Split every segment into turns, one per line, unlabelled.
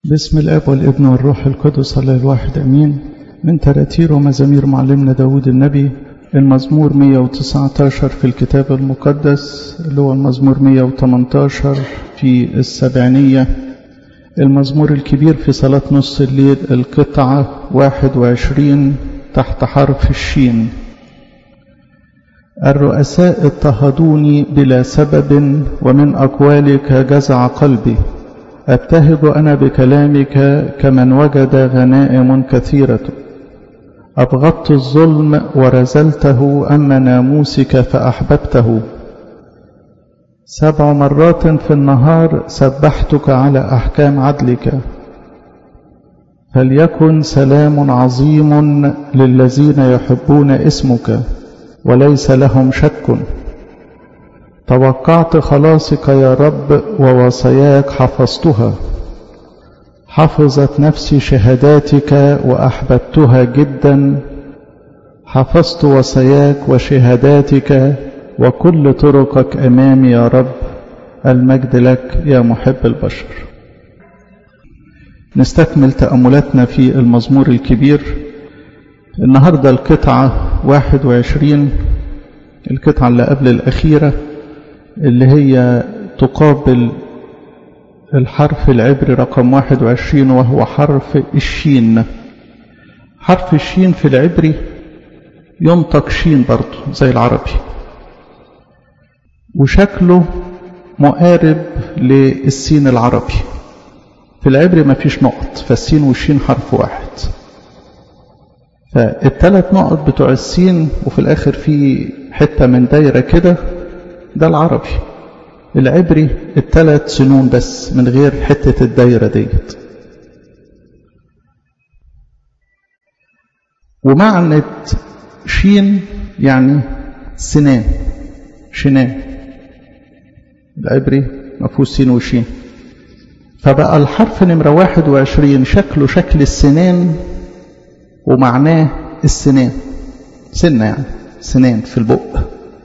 بسم الاب والابن والروح القدس الله الواحد امين من تراتير ومزامير معلمنا داود النبي المزمور 119 في الكتاب المقدس اللي هو المزمور 118 في السبعينية المزمور الكبير في صلاة نص الليل القطعة 21 تحت حرف الشين الرؤساء اضطهدوني بلا سبب ومن أقوالك جزع قلبي أبتهج أنا بكلامك كمن وجد غنائم كثيرة أبغضت الظلم ورزلته أما ناموسك فأحببته سبع مرات في النهار سبحتك على أحكام عدلك فليكن سلام عظيم للذين يحبون اسمك وليس لهم شك توقعت خلاصك يا رب ووصاياك حفظتها حفظت نفسي شهاداتك وأحببتها جدا حفظت وصاياك وشهاداتك وكل طرقك أمامي يا رب المجد لك يا محب البشر نستكمل تأملاتنا في المزمور الكبير النهاردة القطعة 21 القطعة اللي قبل الأخيرة اللي هي تقابل الحرف العبري رقم 21 وهو حرف الشين حرف الشين في العبري ينطق شين برضه زي العربي وشكله مقارب للسين العربي في العبري ما فيش نقط فالسين والشين حرف واحد فالثلاث نقط بتوع السين وفي الآخر في حتة من دايرة كده ده العربي العبري الثلاث سنون بس من غير حتة الدايرة ديت ومعنى شين يعني سنان شنان العبري ما فيهوش سين وشين فبقى الحرف نمرة واحد وعشرين شكله شكل السنان ومعناه السنان سنة يعني سنان في البق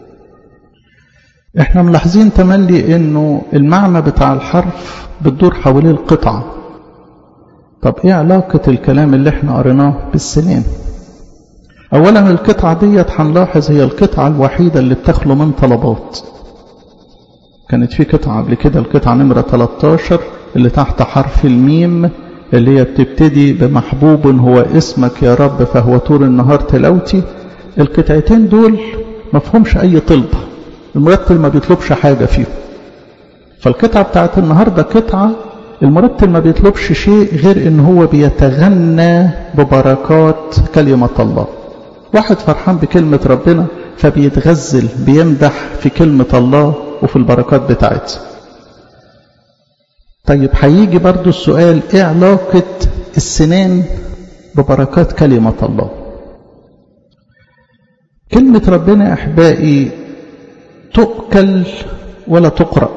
احنا ملاحظين تملي انه المعنى بتاع الحرف بتدور حوالين القطعة طب ايه علاقة الكلام اللي احنا قريناه بالسنان اولا القطعة ديت هنلاحظ هي القطعة الوحيدة اللي بتخلو من طلبات كانت في قطعة قبل كده القطعة نمرة 13 اللي تحت حرف الميم اللي هي بتبتدي بمحبوب هو اسمك يا رب فهو طول النهار تلاوتي القطعتين دول مفهومش اي طلب المرتل ما بيطلبش حاجة فيهم فالقطعة بتاعت النهاردة قطعة المرتل ما بيطلبش شيء غير ان هو بيتغنى ببركات كلمة الله واحد فرحان بكلمة ربنا فبيتغزل بيمدح في كلمة الله وفي البركات بتاعتها طيب هيجي برضو السؤال ايه علاقة السنان ببركات كلمة الله كلمة ربنا احبائي تؤكل ولا تقرأ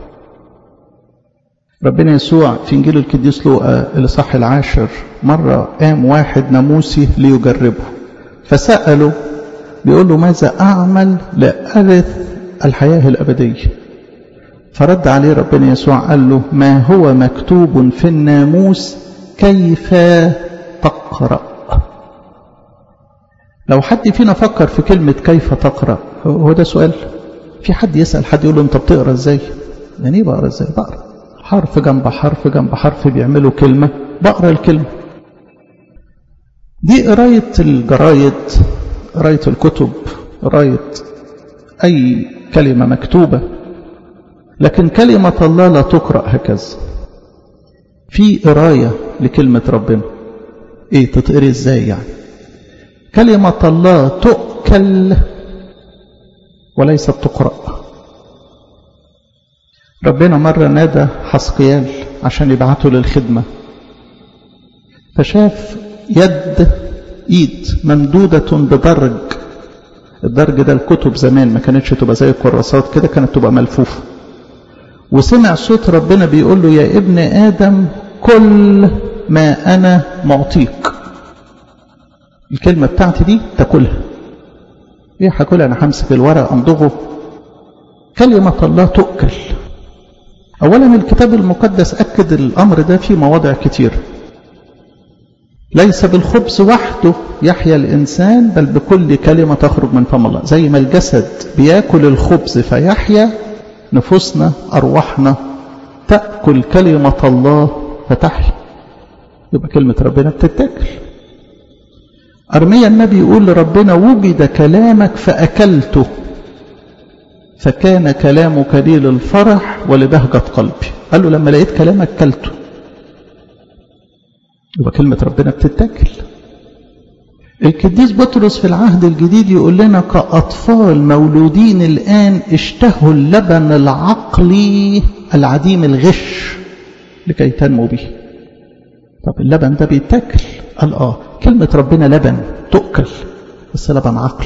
ربنا يسوع في انجيل القديس لوقا الاصحاح العاشر مره قام واحد ناموسي ليجربه فساله بيقول له ماذا اعمل لارث الحياه الابديه فرد عليه ربنا يسوع قال له ما هو مكتوب في الناموس كيف تقرا لو حد فينا فكر في كلمه كيف تقرا هو ده سؤال في حد يسأل حد يقول له انت بتقرا ازاي يعني ايه بقرا ازاي بقرا حرف جنب حرف جنب حرف بيعملوا كلمة بقرا الكلمة دي قراية الجرايد قراية الكتب قراية أي كلمة مكتوبة لكن كلمة الله لا تقرأ هكذا في قراية لكلمة ربنا ايه تتقري ازاي يعني كلمة الله تؤكل وليست تقرأ ربنا مرة نادى حسقيال عشان يبعته للخدمة فشاف يد ايد ممدودة بدرج الدرج ده الكتب زمان ما كانتش تبقى زي الكراسات كده كانت تبقى ملفوفة وسمع صوت ربنا بيقول له يا ابن آدم كل ما أنا معطيك الكلمة بتاعتي دي تاكلها ايه هاكلها انا همسك الورق امضغه كلمة الله تؤكل أولا الكتاب المقدس أكد الأمر ده في مواضع كتير ليس بالخبز وحده يحيا الإنسان بل بكل كلمة تخرج من فم الله زي ما الجسد بياكل الخبز فيحيا نفوسنا أرواحنا تأكل كلمة الله فتحيا يبقى كلمة ربنا بتتاكل أرميا النبي يقول لربنا وجد كلامك فأكلته فكان كلامك لي للفرح ولبهجة قلبي قال له لما لقيت كلامك كلته يبقى كلمة ربنا بتتاكل القديس بطرس في العهد الجديد يقول لنا كأطفال مولودين الآن اشتهوا اللبن العقلي العديم الغش لكي تنمو به طب اللبن ده بيتاكل قال اه كلمة ربنا لبن تؤكل بس لبن عقلي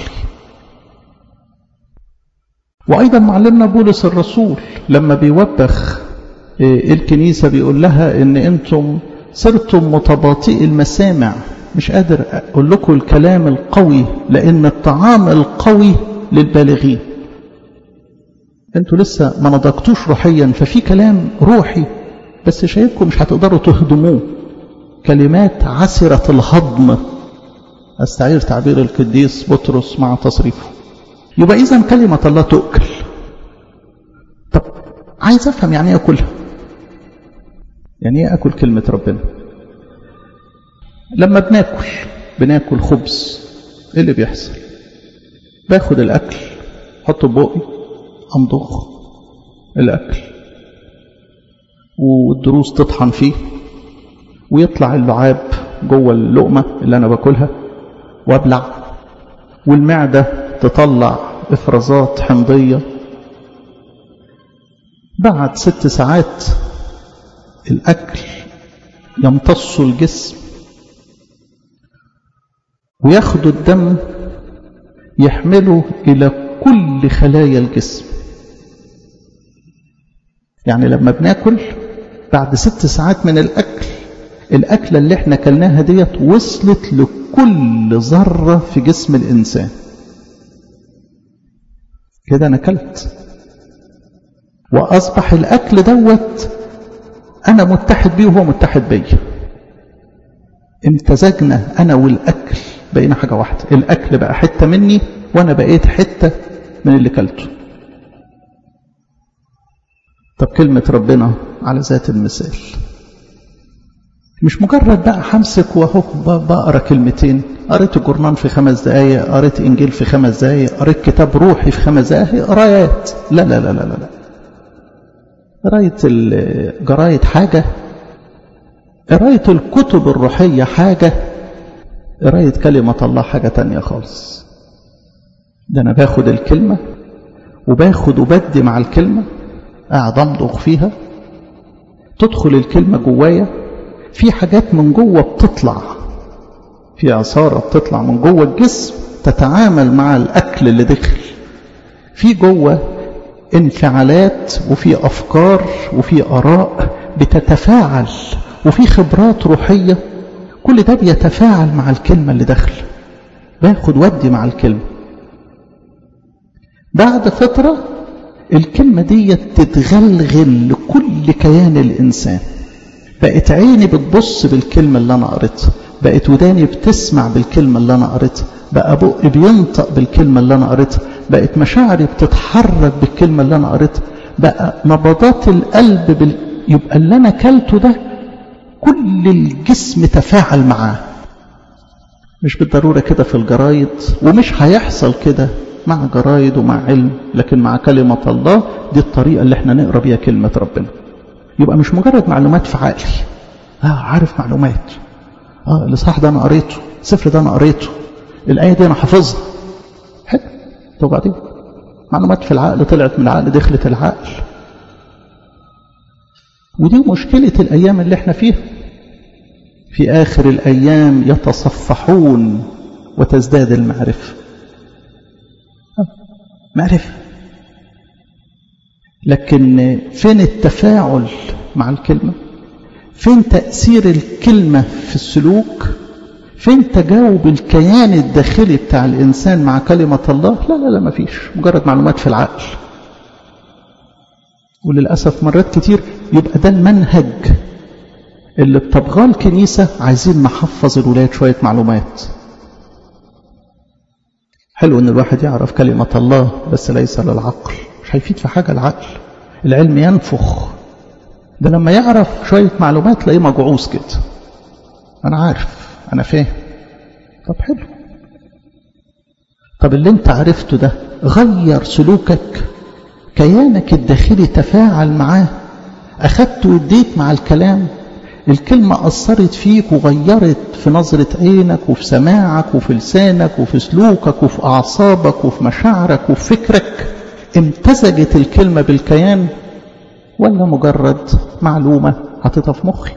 وأيضا معلمنا بولس الرسول لما بيوبخ الكنيسة بيقول لها ان انتم صرتم متباطئي المسامع مش قادر اقول لكم الكلام القوي لان الطعام القوي للبالغين انتوا لسه ما نضجتوش روحيا ففي كلام روحي بس شايفكم مش هتقدروا تهضموه كلمات عسرة الهضم استعير تعبير القديس بطرس مع تصريفه يبقى اذا كلمة الله تؤكل طب عايز افهم يعني ايه اكلها يعني ايه اكل كلمة ربنا لما بناكل بناكل خبز ايه اللي بيحصل باخد الاكل احطه بقي امضغ الاكل والدروس تطحن فيه ويطلع اللعاب جوه اللقمة اللي انا باكلها وابلع والمعدة تطلع افرازات حمضية بعد ست ساعات الأكل يمتص الجسم وياخد الدم يحمله إلى كل خلايا الجسم يعني لما بناكل بعد ست ساعات من الأكل الأكلة اللي احنا كلناها ديت وصلت لكل ذرة في جسم الإنسان كده أنا كلت وأصبح الأكل دوت أنا متحد بيه وهو متحد بي امتزجنا أنا والأكل بقينا حاجة واحدة الأكل بقى حتة مني وأنا بقيت حتة من اللي كلته طب كلمة ربنا على ذات المثال مش مجرد بقى همسك وهو بقرا كلمتين قريت الجورنان في خمس دقايق قريت انجيل في خمس دقايق قريت كتاب روحي في خمس دقايق قرايات لا لا لا لا لا, لا. قراية الجرايد حاجة قراية الكتب الروحية حاجة قراية كلمة الله حاجة تانية خالص ده أنا باخد الكلمة وباخد وبدي مع الكلمة قاعد أمضغ فيها تدخل الكلمة جوايا في حاجات من جوه بتطلع في عصارة بتطلع من جوه الجسم تتعامل مع الأكل اللي دخل في جوه انفعالات وفي أفكار وفي آراء بتتفاعل وفي خبرات روحية كل ده بيتفاعل مع الكلمة اللي داخل باخد ودي مع الكلمة بعد فترة الكلمة دي تتغلغل لكل كيان الإنسان بقت عيني بتبص بالكلمة اللي أنا قريتها بقت وداني بتسمع بالكلمة اللي أنا قريتها بقى بقي بينطق بالكلمة اللي أنا قريتها بقت مشاعري بتتحرك بالكلمة اللي أنا قريتها بقى نبضات القلب بال... يبقى اللي أنا كلته ده كل الجسم تفاعل معاه مش بالضرورة كده في الجرايد ومش هيحصل كده مع جرايد ومع علم لكن مع كلمة الله دي الطريقة اللي احنا نقرأ بيها كلمة ربنا يبقى مش مجرد معلومات في عقلي اه عارف معلومات اه الاصحاح ده انا قريته السفر ده انا قريته الايه دي انا حافظها حلو طب وبعدين معلومات في العقل طلعت من العقل دخلت العقل ودي مشكلة الأيام اللي احنا فيها في آخر الأيام يتصفحون وتزداد المعرفة معرفة لكن فين التفاعل مع الكلمة فين تأثير الكلمة في السلوك فين تجاوب الكيان الداخلي بتاع الإنسان مع كلمة الله لا لا لا ما فيش مجرد معلومات في العقل وللأسف مرات كتير يبقى ده المنهج اللي بتبغاه الكنيسة عايزين نحفظ الولاد شوية معلومات حلو ان الواحد يعرف كلمة الله بس ليس للعقل مش هيفيد في حاجة العقل العلم ينفخ ده لما يعرف شوية معلومات تلاقيه مجعوز كده أنا عارف أنا فاهم طب حلو طب اللي انت عرفته ده غير سلوكك كيانك الداخلي تفاعل معاه أخدت واديت مع الكلام الكلمة أثرت فيك وغيرت في نظرة عينك وفي سماعك وفي لسانك وفي سلوكك وفي أعصابك وفي مشاعرك وفي فكرك امتزجت الكلمة بالكيان ولا مجرد معلومة حطيتها في مخي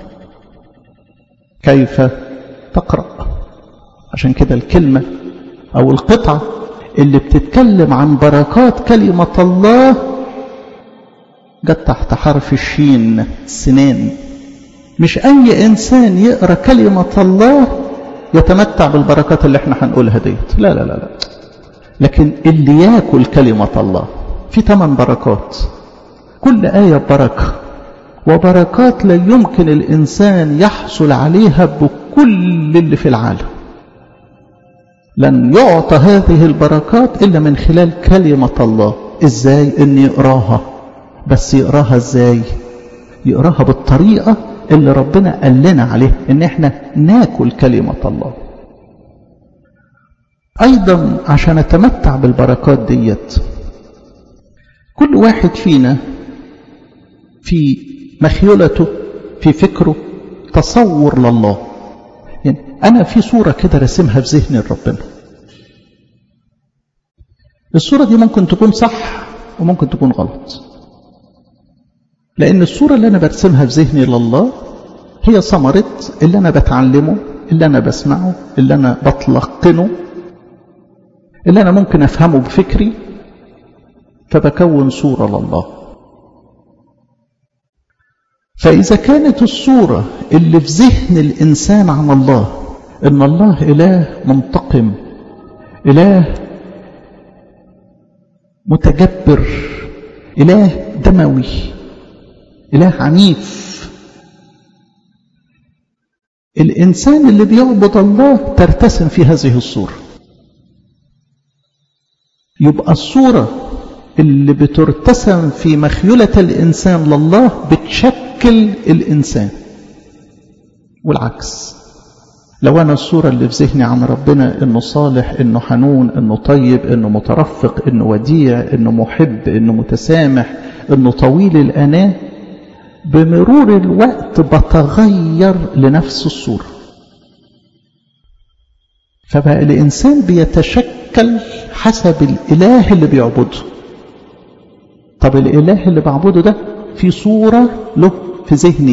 كيف تقرأ عشان كده الكلمة أو القطعة اللي بتتكلم عن بركات كلمة الله جت تحت حرف الشين سنان مش أي إنسان يقرأ كلمة الله يتمتع بالبركات اللي احنا هنقولها ديت لا لا لا لا لكن اللي ياكل كلمة الله في ثمان بركات كل آية بركة وبركات لا يمكن الإنسان يحصل عليها بكل اللي في العالم لن يعطى هذه البركات إلا من خلال كلمة الله إزاي إن يقراها بس يقراها إزاي يقراها بالطريقة اللي ربنا قال لنا عليه إن إحنا ناكل كلمة الله أيضا عشان أتمتع بالبركات ديت كل واحد فينا في مخيلته في فكره تصور لله يعني أنا في صورة كده رسمها في ذهني لربنا الصورة دي ممكن تكون صح وممكن تكون غلط لأن الصورة اللي أنا برسمها في ذهني لله هي ثمرة اللي أنا بتعلمه اللي أنا بسمعه اللي أنا بتلقنه اللي أنا ممكن أفهمه بفكري فبكون صورة لله فإذا كانت الصورة اللي في ذهن الإنسان عن الله إن الله إله منتقم إله متجبر إله دموي إله عنيف الإنسان اللي بيعبد الله ترتسم في هذه الصورة يبقى الصورة اللي بترتسم في مخيلة الإنسان لله بتشكل الإنسان والعكس لو أنا الصورة اللي في ذهني عن ربنا إنه صالح إنه حنون إنه طيب إنه مترفق إنه وديع إنه محب إنه متسامح إنه طويل الأناة بمرور الوقت بتغير لنفس الصورة فبقى الإنسان بيتشكل حسب الإله اللي بيعبده طب الإله اللي بعبده ده في صورة له في ذهني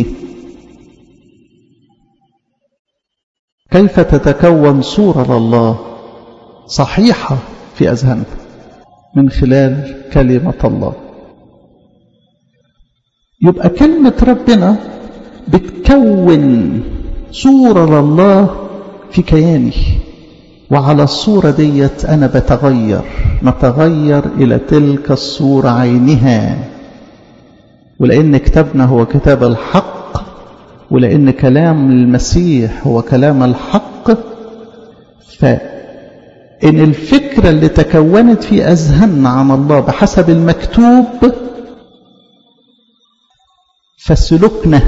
كيف تتكون صورة لله صحيحة في أذهاننا من خلال كلمة الله يبقى كلمة ربنا بتكون صورة لله في كياني وعلى الصورة ديت أنا بتغير نتغير إلى تلك الصورة عينها ولأن كتابنا هو كتاب الحق ولأن كلام المسيح هو كلام الحق فإن الفكرة اللي تكونت في أذهاننا عن الله بحسب المكتوب فسلوكنا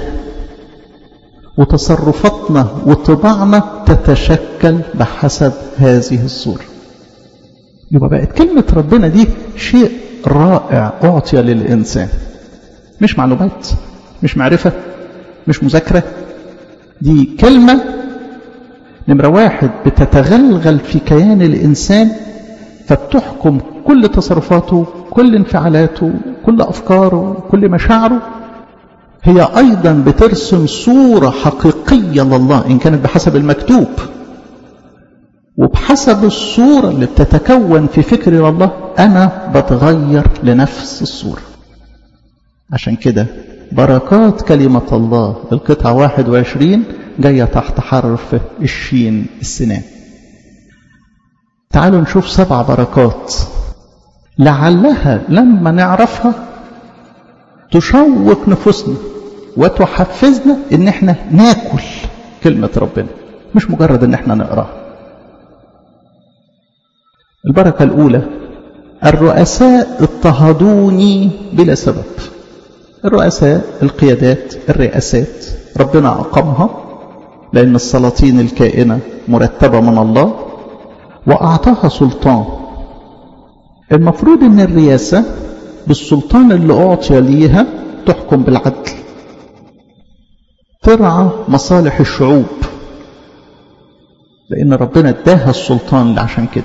وتصرفاتنا وطباعنا تتشكل بحسب هذه الصورة يبقى بقت كلمة ربنا دي شيء رائع أعطي للإنسان مش معلومات مش معرفة مش مذاكرة دي كلمة نمرة واحد بتتغلغل في كيان الإنسان فبتحكم كل تصرفاته كل انفعالاته كل أفكاره كل مشاعره هي أيضا بترسم صورة حقيقية لله إن كانت بحسب المكتوب وبحسب الصورة اللي بتتكون في فكري لله أنا بتغير لنفس الصورة عشان كده بركات كلمة الله القطعة 21 جاية تحت حرف الشين السنان تعالوا نشوف سبع بركات لعلها لما نعرفها تشوق نفوسنا وتحفزنا ان احنا ناكل كلمة ربنا مش مجرد ان احنا نقراها البركة الأولى الرؤساء اضطهدوني بلا سبب الرؤساء القيادات الرئاسات ربنا أقامها لأن السلاطين الكائنة مرتبة من الله وأعطاها سلطان المفروض أن الرئاسة بالسلطان اللي أعطي ليها تحكم بالعدل ترعى مصالح الشعوب لأن ربنا اداها السلطان عشان كده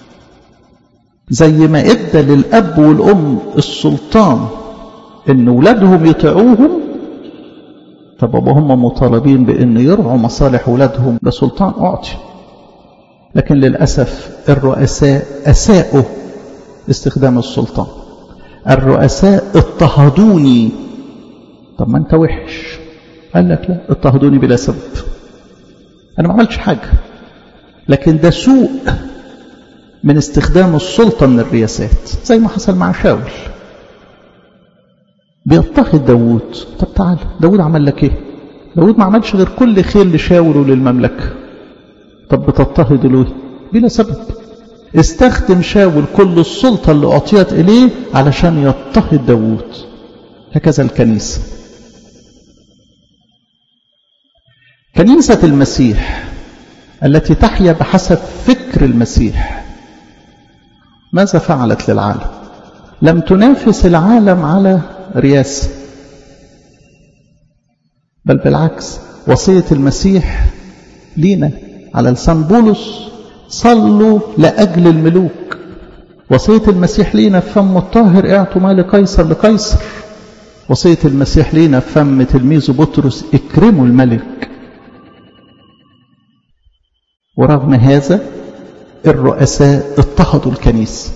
زي ما ادى للأب والأم السلطان إن ولادهم يطيعوهم طب هم مطالبين بأن يرعوا مصالح ولادهم ده سلطان أعطي لكن للأسف الرؤساء أساءوا استخدام السلطان الرؤساء اضطهدوني طب ما انت وحش قال لك لا اضطهدوني بلا سبب انا ما عملتش حاجة لكن ده سوء من استخدام السلطة من الرياسات زي ما حصل مع شاول بيضطهد داوود طب تعال داوود عمل لك ايه داوود ما عملش غير كل خير لشاول وللمملكة طب بتضطهد له بلا سبب استخدم شاول كل السلطة اللي أعطيت إليه علشان يضطهد داوود هكذا الكنيسة كنيسة المسيح التي تحيا بحسب فكر المسيح ماذا فعلت للعالم لم تنافس العالم على رياسة بل بالعكس وصية المسيح لينا على لسان بولس صلوا لأجل الملوك وصية المسيح لينا في فم الطاهر اعطوا ما لقيصر لقيصر وصية المسيح لينا في فم تلميذ بطرس اكرموا الملك ورغم هذا الرؤساء اضطهدوا الكنيسة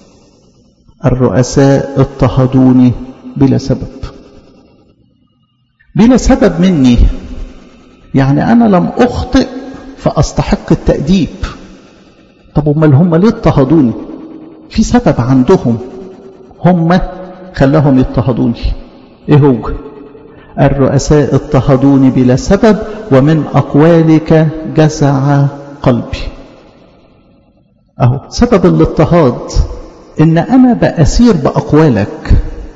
الرؤساء اضطهدوني بلا سبب بلا سبب مني يعني أنا لم أخطئ فأستحق التأديب طب امال هم ليه اضطهدوني في سبب عندهم هم خلاهم يضطهدوني ايه هو الرؤساء اضطهدوني بلا سبب ومن أقوالك جزع قلبي أهو سبب الاضطهاد إن أنا بأسير بأقوالك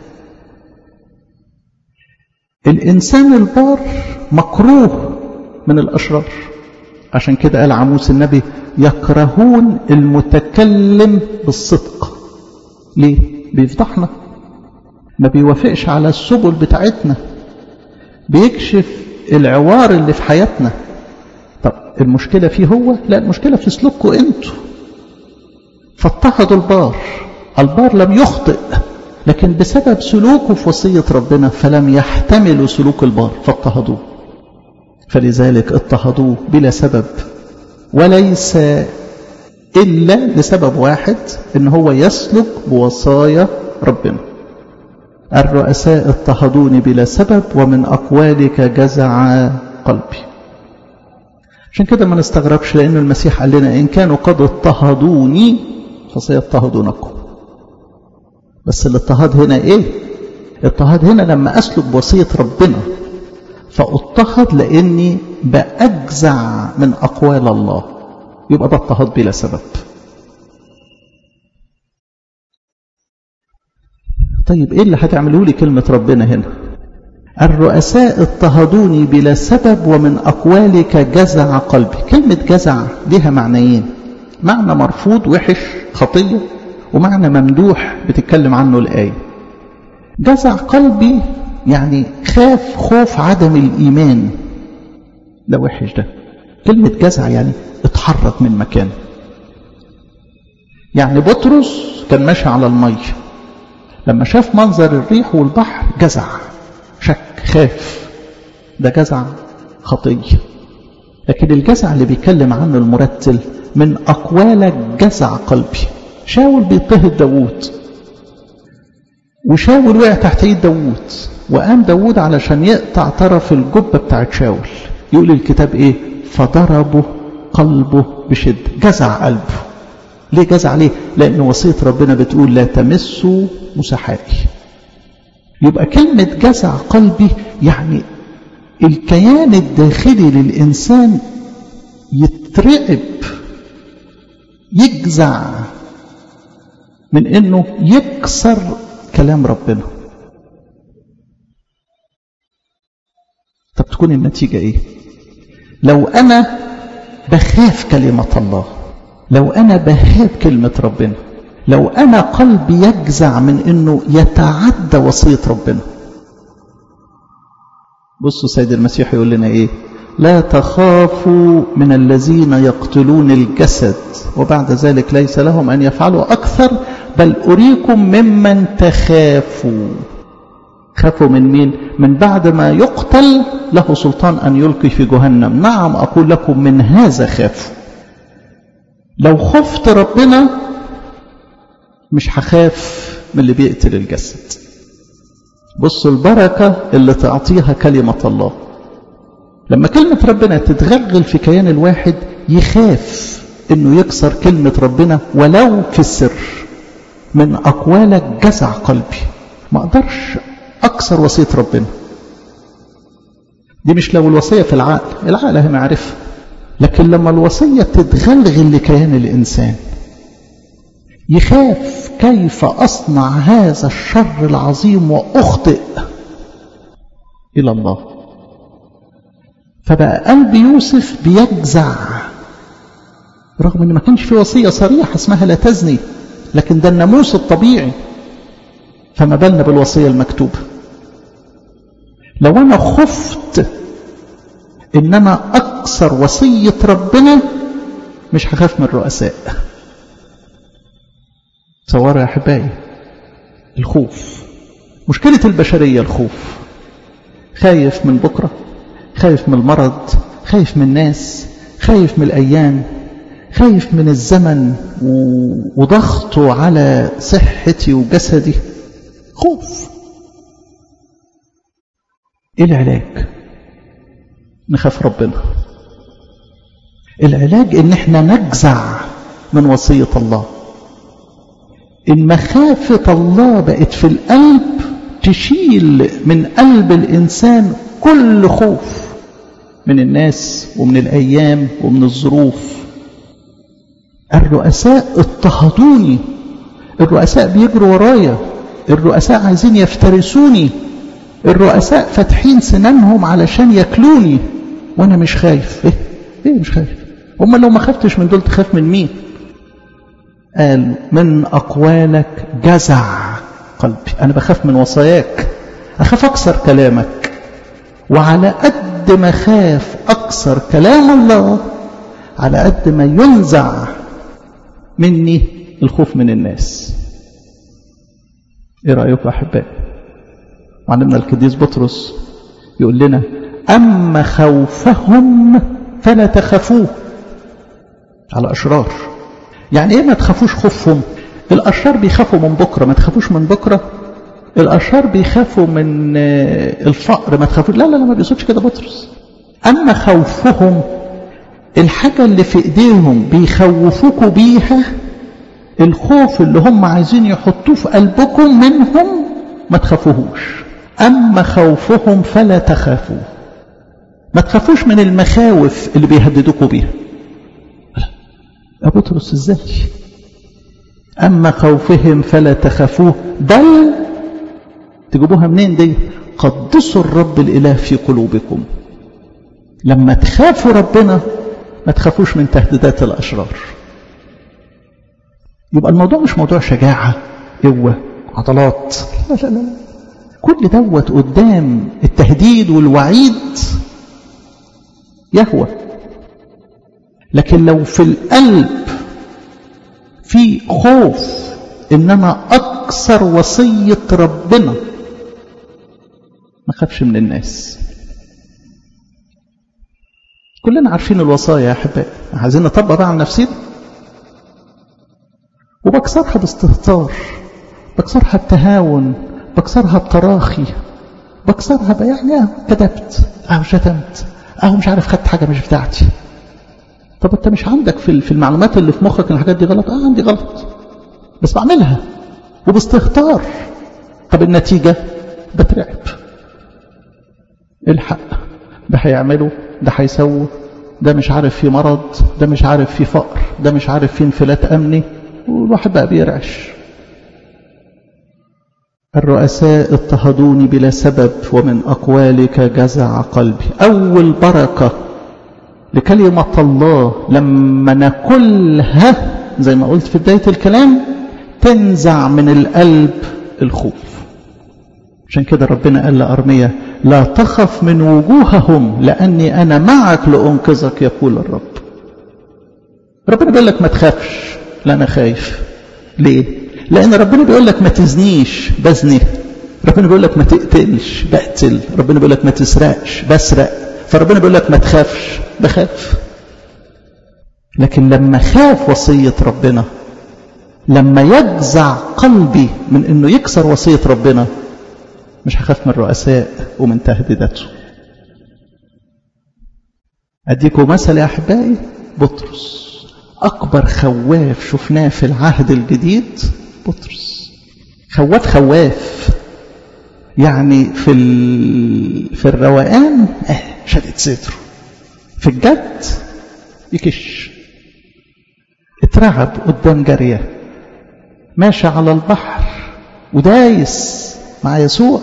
الإنسان البار مكروه من الأشرار عشان كده قال عموس النبي يكرهون المتكلم بالصدق ليه بيفضحنا ما بيوافقش على السبل بتاعتنا بيكشف العوار اللي في حياتنا طب المشكلة فيه هو لا المشكلة في سلوككم انتوا فاضطهدوا البار البار لم يخطئ لكن بسبب سلوكه في وصية ربنا فلم يحتملوا سلوك البار فاضطهدوه فلذلك اضطهدوه بلا سبب وليس إلا لسبب واحد إن هو يسلك بوصايا ربنا الرؤساء اضطهدوني بلا سبب ومن أقوالك جزع قلبي عشان كده ما نستغربش لأن المسيح قال لنا إن كانوا قد اضطهدوني فسيضطهدونكم بس الاضطهاد هنا إيه اضطهاد هنا لما أسلك بوصية ربنا فاضطهد لاني باجزع من اقوال الله يبقى ده اضطهاد بلا سبب طيب ايه اللي هتعملوا لي كلمه ربنا هنا الرؤساء اضطهدوني بلا سبب ومن اقوالك جزع قلبي كلمه جزع ليها معنيين معنى مرفوض وحش خطيه ومعنى ممدوح بتتكلم عنه الايه جزع قلبي يعني خاف خوف عدم الإيمان ده وحش ده كلمة جزع يعني اتحرك من مكانه يعني بطرس كان ماشي على المية لما شاف منظر الريح والبحر جزع شك خاف ده جزع خطية لكن الجزع اللي بيتكلم عنه المرتل من أقوالك جزع قلبي شاول بيضطهد داوود وشاول وقع تحت ايد داوود وقام داود علشان يقطع طرف الجبة بتاعت شاول يقول الكتاب ايه فضربه قلبه بشدة جزع قلبه ليه جزع ليه لأن وصية ربنا بتقول لا تمسوا مسحائي يبقى كلمة جزع قلبي يعني الكيان الداخلي للإنسان يترعب يجزع من انه يكسر كلام ربنا طب تكون النتيجة ايه لو انا بخاف كلمة الله لو انا بهاب كلمة ربنا لو انا قلبي يجزع من انه يتعدى وصية ربنا بصوا سيد المسيح يقول لنا ايه لا تخافوا من الذين يقتلون الجسد وبعد ذلك ليس لهم أن يفعلوا أكثر بل أريكم ممن تخافوا خافوا من مين؟ من بعد ما يقتل له سلطان أن يلقي في جهنم نعم أقول لكم من هذا خافوا لو خفت ربنا مش هخاف من اللي بيقتل الجسد بصوا البركة اللي تعطيها كلمة الله لما كلمة ربنا تتغلغل في كيان الواحد يخاف انه يكسر كلمة ربنا ولو في السر من اقوالك جزع قلبي ما اقدرش اكسر وصية ربنا دي مش لو الوصية في العقل العقل هي معرفة لكن لما الوصية تتغلغل لكيان الانسان يخاف كيف اصنع هذا الشر العظيم واخطئ الى الله فبقى قلب يوسف بيجزع رغم ان ما كانش في وصيه صريحه اسمها لا تزني لكن ده الناموس الطبيعي فما بالنا بالوصيه المكتوبه لو انا خفت ان انا اكسر وصيه ربنا مش هخاف من الرؤساء تصوروا يا احبائي الخوف مشكله البشريه الخوف خايف من بكره خايف من المرض خايف من الناس خايف من الأيام خايف من الزمن وضغطه على صحتي وجسدي خوف ايه العلاج نخاف ربنا العلاج ان احنا نجزع من وصية الله ان مخافة الله بقت في القلب تشيل من قلب الانسان كل خوف من الناس ومن الأيام ومن الظروف الرؤساء اضطهدوني الرؤساء بيجروا ورايا الرؤساء عايزين يفترسوني الرؤساء فاتحين سنانهم علشان ياكلوني وانا مش خايف ايه ايه مش خايف امال لو ما خفتش من دول تخاف من مين قال من اقوالك جزع قلبي انا بخاف من وصاياك اخاف اكسر كلامك وعلى قد ما خاف أكثر كلام الله على قد ما ينزع مني الخوف من الناس ايه رأيكم أحبائي معلمنا القديس بطرس يقول لنا أما خوفهم فلا تخافوه على أشرار يعني ايه ما تخافوش خوفهم الأشرار بيخافوا من بكرة ما تخافوش من بكرة الأشرار بيخافوا من الفقر ما تخافوش لا لا لا ما بيقصدش كده بطرس أما خوفهم الحاجة اللي في إيديهم بيخوفوكوا بيها الخوف اللي هم عايزين يحطوه في قلبكم منهم ما تخافوهوش أما خوفهم فلا تخافوا ما تخافوش من المخاوف اللي بيهددوكوا بيها يا بطرس ازاي أما خوفهم فلا تخافوه بل تجيبوها منين دي قدسوا الرب الإله في قلوبكم لما تخافوا ربنا ما تخافوش من تهديدات الأشرار يبقى الموضوع مش موضوع شجاعة قوة عضلات لا لا لا كل دوت قدام التهديد والوعيد يهوى لكن لو في القلب في خوف ان انا اكسر وصية ربنا ما خافش من الناس كلنا عارفين الوصايا يا احبائي عايزين نطبق بقى على نفسنا وبكسرها باستهتار بكسرها بتهاون بكسرها بتراخي بكسرها بقى يعني اه كذبت اهو شتمت اهو مش عارف خدت حاجه مش بتاعتي طب انت مش عندك في في المعلومات اللي في مخك ان الحاجات دي غلط اه عندي غلط بس بعملها وباستهتار طب النتيجه بترعب الحق ده هيعمله ده هيسوي ده مش عارف في مرض ده مش عارف في فقر ده مش عارف في انفلات أمني والواحد بقى بيرعش الرؤساء اضطهدوني بلا سبب ومن أقوالك جزع قلبي أول بركة لكلمة الله لما ناكلها زي ما قلت في بداية الكلام تنزع من القلب الخوف عشان كده ربنا قال لأرمية لا تخف من وجوههم لأني أنا معك لأنقذك يقول الرب ربنا بيقول لك ما تخافش لا أنا خايف ليه لأن ربنا بيقول لك ما تزنيش بزني ربنا بيقول لك ما تقتلش بقتل ربنا بيقول لك ما تسرقش بسرق فربنا بيقول لك ما تخافش بخاف لكن لما خاف وصية ربنا لما يجزع قلبي من انه يكسر وصية ربنا مش هخاف من الرؤساء ومن تهديداته اديكم مثل يا احبائي بطرس اكبر خواف شفناه في العهد الجديد بطرس خواف خواف يعني في ال... في الروقان اه شدت صدره في الجد يكش اترعب قدام جاريه ماشي على البحر ودايس مع يسوع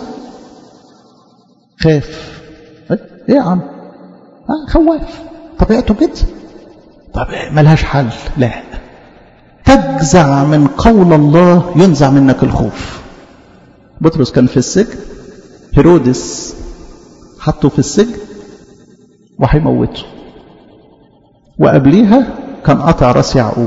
خاف ايه يا عم آه خواف طبيعته كده طب ملهاش حل لا تجزع من قول الله ينزع منك الخوف بطرس كان في السجن هيرودس حطه في السجن وهيموته وقبليها كان قطع راس يعقوب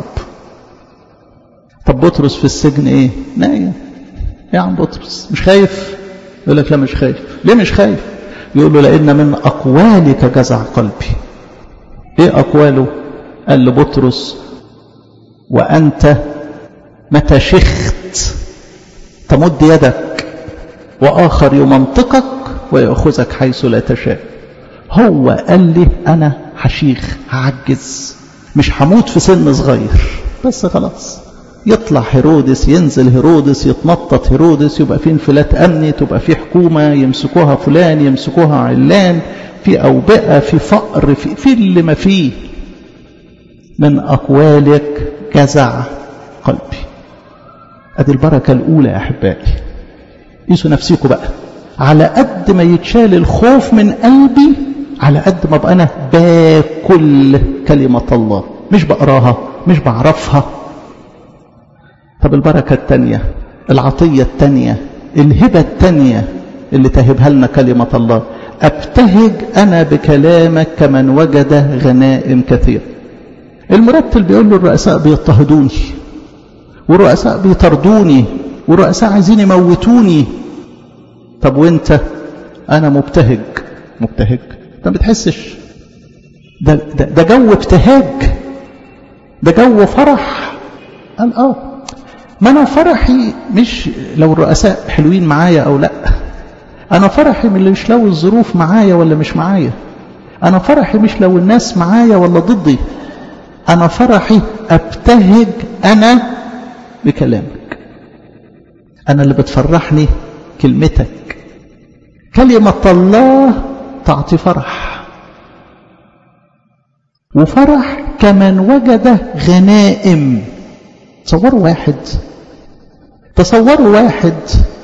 طب بطرس في السجن ايه نايم يا عم بطرس مش خايف يقول لك لا مش خايف ليه مش خايف يقول له لان من اقوالك جزع قلبي ايه اقواله قال لبطرس وانت متى شخت تمد يدك واخر يمنطقك وياخذك حيث لا تشاء هو قال لي انا هشيخ هعجز مش هموت في سن صغير بس خلاص يطلع هيرودس ينزل هيرودس يتنطط هيرودس يبقى في انفلات امني تبقى في حكومه يمسكوها فلان يمسكوها علان في اوبئه في فقر في, في اللي ما فيه من اقوالك جزع قلبي ادي البركه الاولى يا احبائي قيسوا نفسيكم بقى على قد ما يتشال الخوف من قلبي على قد ما ابقى انا باكل كلمه الله مش بقراها مش بعرفها طب البركة التانية العطية التانية الهبة التانية اللي تهبها لنا كلمة الله أبتهج أنا بكلامك كمن وجد غنائم كثير المرتل بيقول له الرؤساء بيضطهدوني والرؤساء بيطردوني والرؤساء عايزين يموتوني طب وانت انا مبتهج مبتهج انت ما بتحسش ده, ده, ده جو ابتهاج ده جو فرح قال اه ما انا فرحي مش لو الرؤساء حلوين معايا او لا انا فرحي مش لو الظروف معايا ولا مش معايا انا فرحي مش لو الناس معايا ولا ضدي انا فرحي ابتهج انا بكلامك انا اللي بتفرحني كلمتك كلمة الله تعطي فرح وفرح كمن وجد غنائم تصوروا واحد تصوروا واحد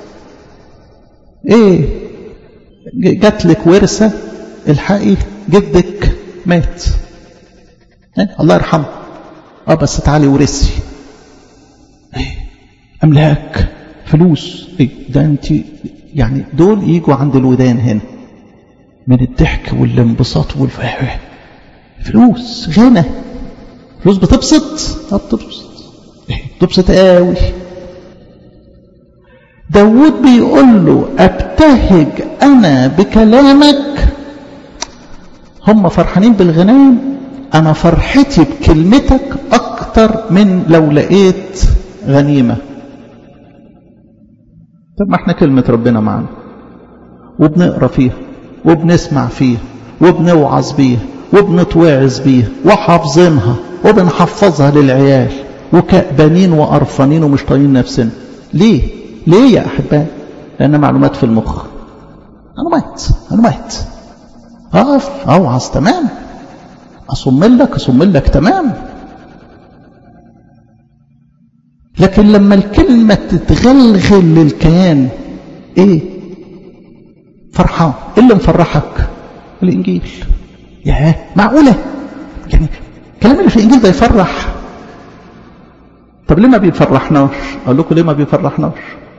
ايه جات لك ورثة الحقي جدك مات إيه؟ الله يرحمه اه بس تعالي ورثي ايه املاك فلوس ايه ده انت يعني دول يجوا عند الودان هنا من الضحك والانبساط والفهم فلوس غنى فلوس بتبسط اه بتبسط تبسط قوي داود بيقول له ابتهج انا بكلامك هم فرحانين بالغنائم انا فرحتي بكلمتك اكتر من لو لقيت غنيمه طب ما احنا كلمه ربنا معانا وبنقرا فيها وبنسمع فيها وبنوعظ بيها وبنتوعظ بيها وحافظينها وبنحفظها للعيال وكأبانين وقرفانين ومش طايقين نفسنا ليه ليه يا أحبائي لأن معلومات في المخ انا مات انا مات اقف اوعظ تمام اصم لك اصم لك تمام لكن لما الكلمة تتغلغل للكيان ايه فرحان ايه اللي مفرحك الانجيل يا معقولة يعني الكلام اللي في الانجيل ده يفرح طب ليه ما بيفرحناش اقول لكم ليه ما بيفرحناش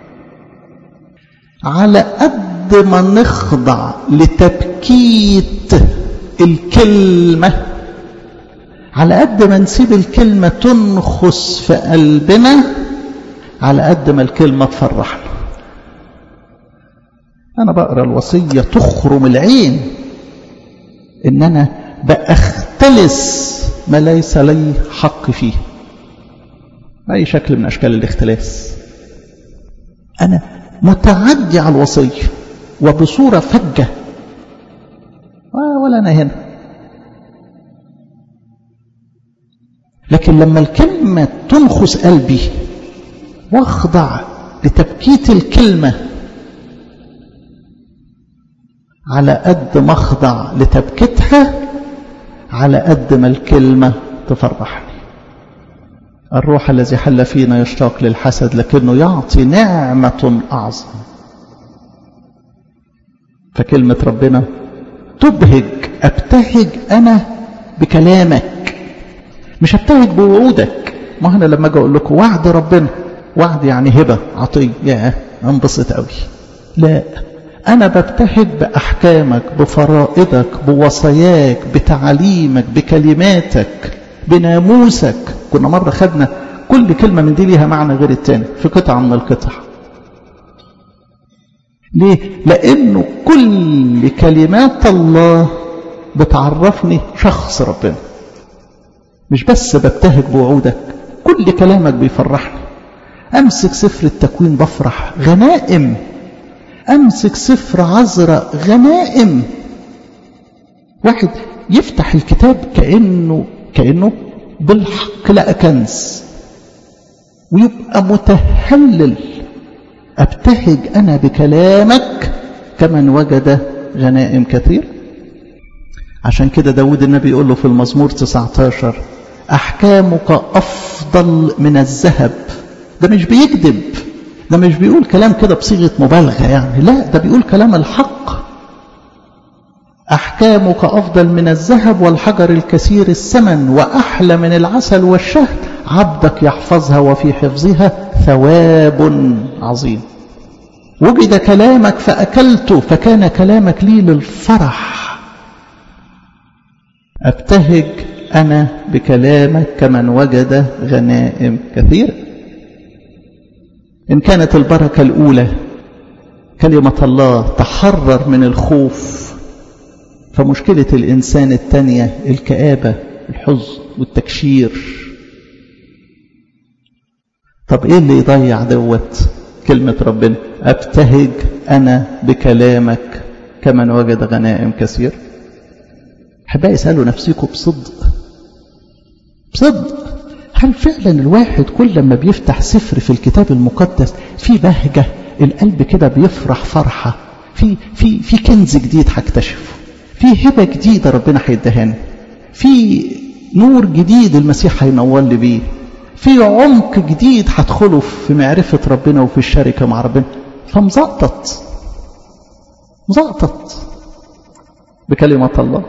على قد ما نخضع لتبكيت الكلمة على قد ما نسيب الكلمة تنخس في قلبنا على قد ما الكلمة تفرحنا أنا بقرأ الوصية تخرم العين إن أنا بأختلس ما ليس لي حق فيه أي شكل من أشكال الاختلاس أنا متعدي على الوصية وبصورة فجة ولا أنا هنا لكن لما الكلمة تنخس قلبي واخضع لتبكيت الكلمة على قد ما اخضع لتبكيتها على قد ما الكلمة تفرحني الروح الذي حل فينا يشتاق للحسد لكنه يعطي نعمة أعظم فكلمة ربنا تبهج أبتهج أنا بكلامك مش ابتهج بوعودك ما انا لما اجي اقول لكم وعد ربنا وعد يعني هبه عطيه يا انبسط قوي لا انا ببتهج باحكامك بفرائضك بوصاياك بتعاليمك بكلماتك بناموسك كنا مره خدنا كل كلمه من دي ليها معنى غير التاني في قطعه من القطع ليه لانه كل كلمات الله بتعرفني شخص ربنا مش بس ببتهج بوعودك كل كلامك بيفرحني امسك سفر التكوين بفرح غنائم امسك سفر عذراء غنائم واحد يفتح الكتاب كانه كانه بالحق لقى كنز ويبقى متهلل ابتهج انا بكلامك كمن وجد غنائم كثير عشان كده داود النبي يقول له في المزمور 19 أحكامك أفضل من الذهب ده مش بيكذب ده مش بيقول كلام كده بصيغة مبالغة يعني لا ده بيقول كلام الحق أحكامك أفضل من الذهب والحجر الكثير الثمن وأحلى من العسل والشهد عبدك يحفظها وفي حفظها ثواب عظيم وجد كلامك فأكلته فكان كلامك لي للفرح أبتهج أنا بكلامك كمن وجد غنائم كثيرة إن كانت البركة الأولى كلمة الله تحرر من الخوف فمشكلة الإنسان الثانية الكآبة الحزن والتكشير طب إيه اللي يضيع دوت كلمة ربنا أبتهج أنا بكلامك كمن وجد غنائم كثير أحبائي اسألوا نفسكم بصدق بصدق هل فعلا الواحد كل لما بيفتح سفر في الكتاب المقدس في بهجة القلب كده بيفرح فرحة في في في كنز جديد هكتشفه في هبة جديدة ربنا هيدهاني في نور جديد المسيح هينور لي بيه في عمق جديد هدخله في معرفة ربنا وفي الشركة مع ربنا فمزقطط مزقطط بكلمة الله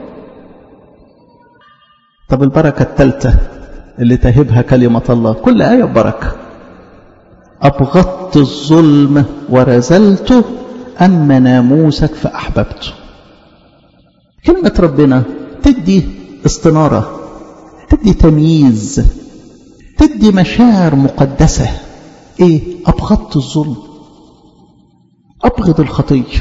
طب البركة الثالثة اللي تهبها كلمة الله كل آية ببركة أبغضت الظلم ورزلته أما ناموسك فأحببته كلمة ربنا تدي استنارة تدي تمييز تدي مشاعر مقدسة ايه أبغضت الظلم أبغض الخطية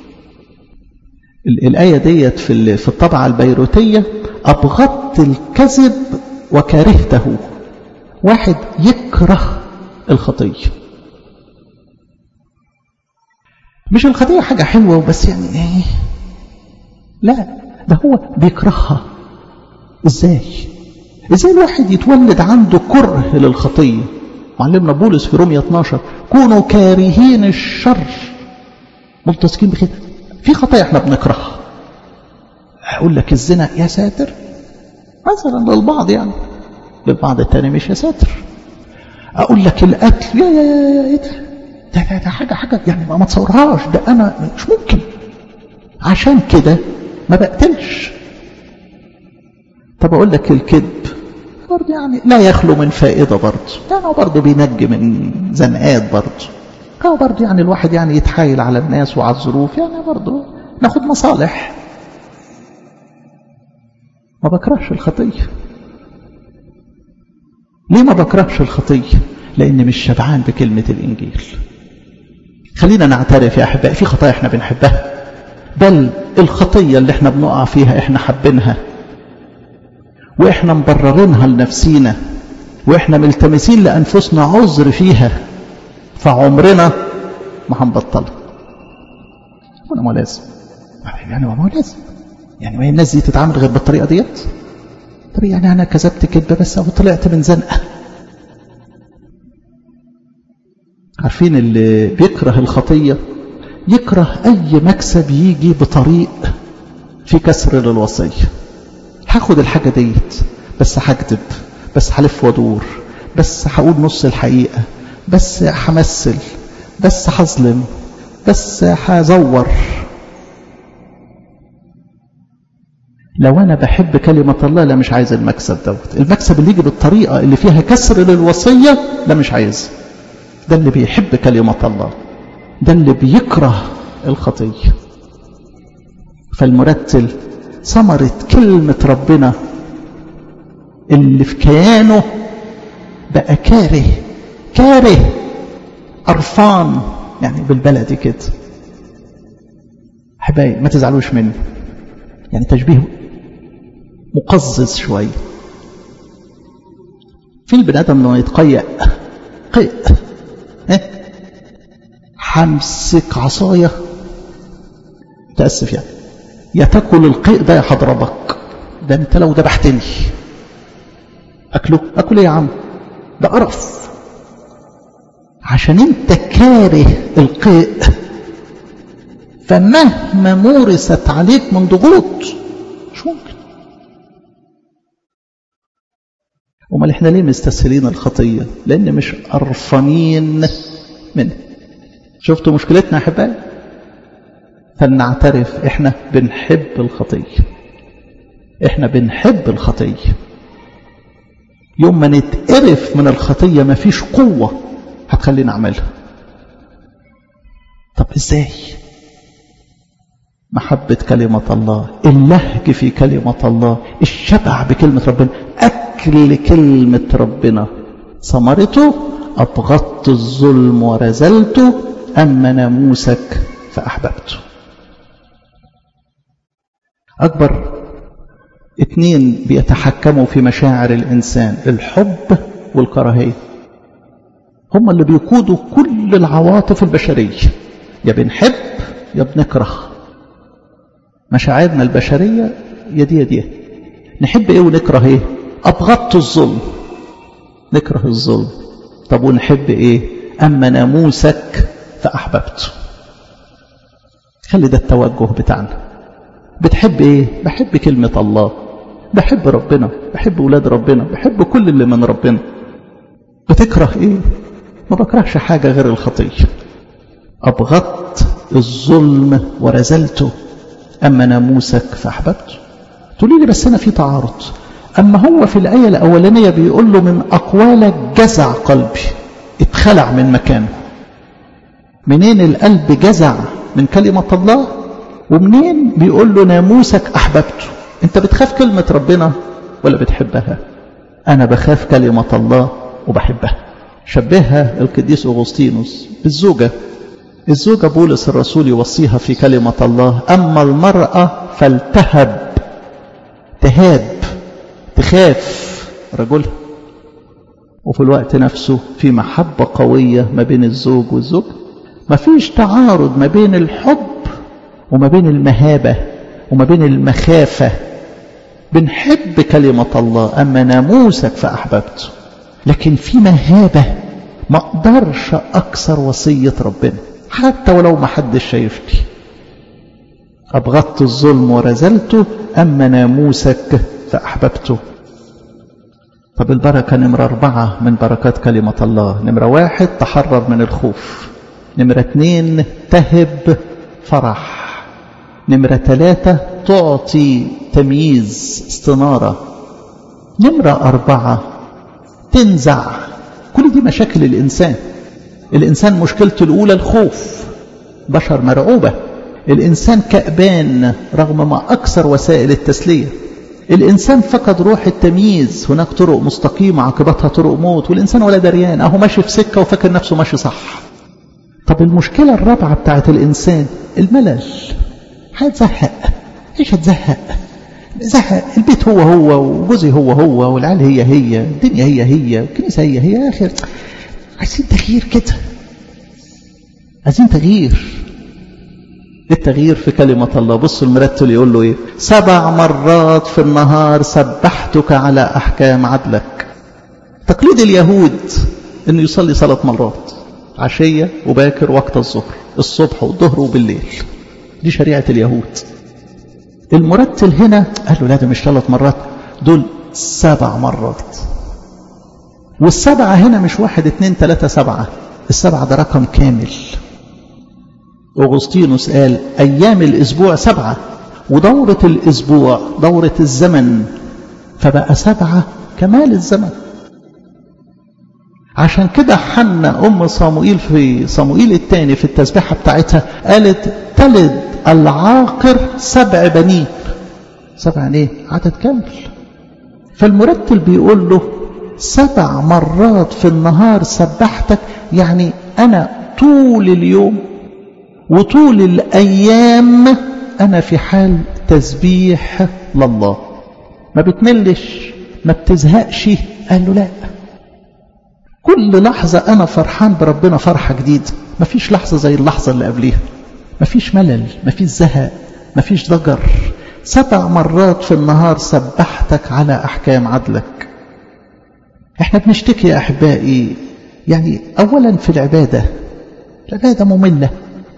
الآية ديت في في الطبعة البيروتية أبغضت الكذب وكرهته واحد يكره الخطية مش الخطية حاجة حلوة وبس يعني ايه لا ده هو بيكرهها ازاي ازاي الواحد يتولد عنده كره للخطية معلمنا بولس في رومية 12 كونوا كارهين الشر ملتصقين بخير في خطايا احنا بنكرهها اقول لك الزنا يا ساتر مثلا للبعض يعني للبعض التاني مش يا ساتر اقول لك القتل يا يا يا ايه ده ده, ده, ده حاجه حاجه يعني ما تصورهاش ده انا مش ممكن عشان كده ما بقتلش طب اقول لك الكذب برضه يعني لا يخلو من فائدة برضه يعني هو برضه بينجي من زنقات برضه هو برضه يعني الواحد يعني يتحايل على الناس وعلى الظروف يعني برضه ناخد مصالح ما بكرهش الخطية ليه ما بكرهش الخطية لأن مش شبعان بكلمة الإنجيل خلينا نعترف يا أحبائي في خطايا احنا بنحبها بل الخطية اللي احنا بنقع فيها احنا حابينها واحنا مبررينها لنفسينا واحنا ملتمسين لانفسنا عذر فيها فعمرنا ما هنبطلها وانا ما لازم يعني ما هو لازم يعني ما هي الناس دي تتعامل غير بالطريقه ديت طريقه يعني انا كذبت كذبه بس او طلعت من زنقه عارفين اللي بيكره الخطيه يكره اي مكسب يجي بطريق في كسر للوصيه هاخد الحاجة ديت بس هكذب بس هلف وادور بس هقول نص الحقيقة بس همثل بس هظلم بس هزور لو انا بحب كلمة الله لا مش عايز المكسب دوت المكسب اللي يجي بالطريقة اللي فيها كسر للوصية لا مش عايز ده اللي بيحب كلمة الله ده اللي بيكره الخطية فالمرتل ثمرة كلمة ربنا اللي في كيانه بقى كاره كاره قرفان يعني بالبلدي كده حبايبي ما تزعلوش مني يعني تشبيه مقزز شوية في البني ادم لما يتقيأ قيء ايه همسك عصاية متأسف يعني يا تاكل القيء ده يا هضربك ده انت لو ذبحتني اكله اكل ايه يا عم ده قرف عشان انت كاره القيء فمهما مورست عليك من ضغوط مش ممكن امال احنا ليه مستسهلين الخطيه لان مش قرفانين منها شفتوا مشكلتنا يا احبائي فلنعترف احنا بنحب الخطيه احنا بنحب الخطيه يوم ما نتقرف من الخطيه ما فيش قوه هتخلينا اعملها طب ازاي محبة كلمة الله اللهج في كلمة الله الشبع بكلمة ربنا أكل كلمة ربنا ثمرته أبغضت الظلم ورزلته أما ناموسك فأحببته أكبر اتنين بيتحكموا في مشاعر الإنسان الحب والكراهية هم اللي بيقودوا كل العواطف البشرية يا بنحب يا بنكره مشاعرنا البشرية يا دي يا دي نحب ايه ونكره ايه أبغضت الظلم نكره الظلم طب ونحب ايه أما ناموسك فأحببته خلي ده التوجه بتاعنا بتحب ايه بحب كلمة الله بحب ربنا بحب ولاد ربنا بحب كل اللي من ربنا بتكره ايه ما بكرهش حاجة غير الخطية أبغضت الظلم ورزلته أما ناموسك فأحببته تقولي لي بس أنا في تعارض أما هو في الآية الأولانية بيقول له من أقوالك جزع قلبي اتخلع من مكانه منين القلب جزع من كلمة الله ومنين بيقول له ناموسك أحببته أنت بتخاف كلمة ربنا ولا بتحبها أنا بخاف كلمة الله وبحبها شبهها القديس أغسطينوس بالزوجة الزوجة بولس الرسول يوصيها في كلمة الله أما المرأة فالتهب تهاب تخاف رجلها وفي الوقت نفسه في محبة قوية ما بين الزوج والزوج ما فيش تعارض ما بين الحب وما بين المهابة وما بين المخافة بنحب كلمة الله أما ناموسك فأحببته لكن في مهابة ما أقدرش أكسر وصية ربنا حتى ولو ما حدش شايفني أبغضت الظلم ورزلته أما ناموسك فأحببته طب البركة نمرة أربعة من بركات كلمة الله نمرة واحد تحرر من الخوف نمرة اتنين تهب فرح نمرة ثلاثة تعطي تمييز استنارة نمرة أربعة تنزع كل دي مشاكل الإنسان الإنسان مشكلته الأولى الخوف بشر مرعوبة الإنسان كأبان رغم ما أكثر وسائل التسلية الإنسان فقد روح التمييز هناك طرق مستقيمة عاقبتها طرق موت والإنسان ولا دريان أهو ماشي في سكة وفاكر نفسه ماشي صح طب المشكلة الرابعة بتاعت الإنسان الملل هتزهق ايش هتزهق زهق البيت هو هو وجوزي هو هو والعيال هي هي الدنيا هي هي الكنيسة هي هي يا أخي عايزين تغيير كده عايزين تغيير التغيير في كلمة الله بصوا المرتل يقول له ايه سبع مرات في النهار سبحتك على أحكام عدلك تقليد اليهود انه يصلي صلاة مرات عشية وباكر وقت الظهر الصبح والظهر وبالليل دي شريعة اليهود المرتل هنا قال له لا ده مش ثلاث مرات دول سبع مرات والسبعة هنا مش واحد اتنين تلاتة سبعة السبعة ده رقم كامل أغسطينوس قال أيام الأسبوع سبعة ودورة الأسبوع دورة الزمن فبقى سبعة كمال الزمن عشان كده حنا أم صاموئيل في صاموئيل الثاني في التسبيحة بتاعتها قالت تلد العاقر سبع بنين سبع ايه عدد كامل فالمرتل بيقول له سبع مرات في النهار سبحتك يعني أنا طول اليوم وطول الأيام أنا في حال تسبيح لله ما بتملش ما بتزهقش قال له لا كل لحظة أنا فرحان بربنا فرحة جديدة ما فيش لحظة زي اللحظة اللي قبليها ما فيش ملل ما فيش زهق ما فيش ضجر سبع مرات في النهار سبحتك على أحكام عدلك احنا بنشتكي يا أحبائي يعني أولا في العبادة العبادة مملة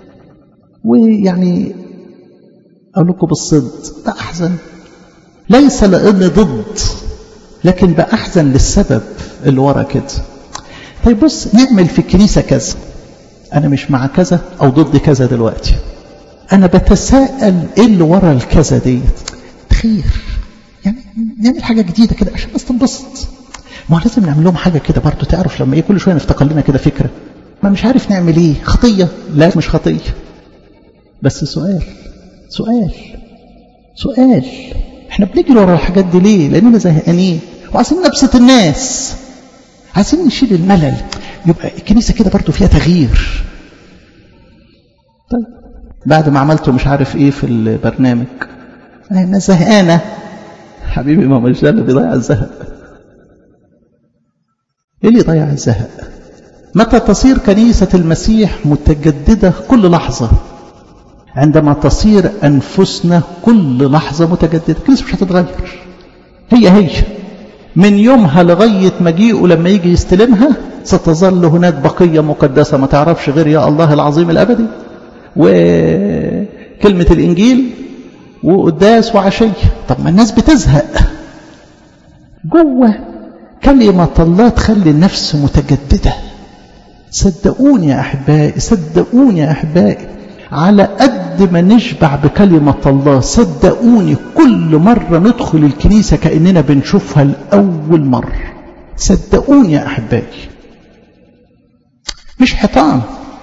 ويعني أقول لكم بالصدق بأحزن ليس لأن ضد لكن بأحزن للسبب اللي ورا كده طيب بص نعمل في الكنيسة كذا أنا مش مع كذا أو ضد كذا دلوقتي أنا بتساءل إيه اللي ورا الكذا ديت تخير يعني نعمل حاجة جديدة كده عشان بس تنبسط ما هو لازم نعمل لهم حاجة كده برضه تعرف لما إيه كل شوية نفتكر لنا كده فكرة ما مش عارف نعمل إيه خطية لا مش خطية بس سؤال سؤال سؤال احنا بنجري ورا الحاجات دي ليه لاننا زهقانين وعايزين نبسط الناس عايزين نشيل الملل يبقى الكنيسه كده برضو فيها تغيير طيب بعد ما عملته مش عارف ايه في البرنامج انا زهقانه حبيبي ما مش ده اللي بيضيع الزهق ايه اللي يضيع الزهق متى تصير كنيسه المسيح متجدده كل لحظه عندما تصير أنفسنا كل لحظة متجددة كنيسة مش هتتغير هي هي من يومها لغاية مجيئه لما يجي يستلمها ستظل هناك بقية مقدسة ما تعرفش غير يا الله العظيم الأبدي وكلمة الإنجيل وقداس وعشية طب ما الناس بتزهق جوه كلمة الله تخلي النفس متجددة صدقوني يا أحبائي صدقوني يا أحبائي على قد ما نشبع بكلمة الله صدقوني كل مرة ندخل الكنيسة كأننا بنشوفها لأول مرة صدقوني يا أحبائي مش حيطان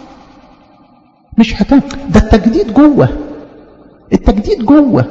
مش حيطان ده التجديد جوه التجديد جوه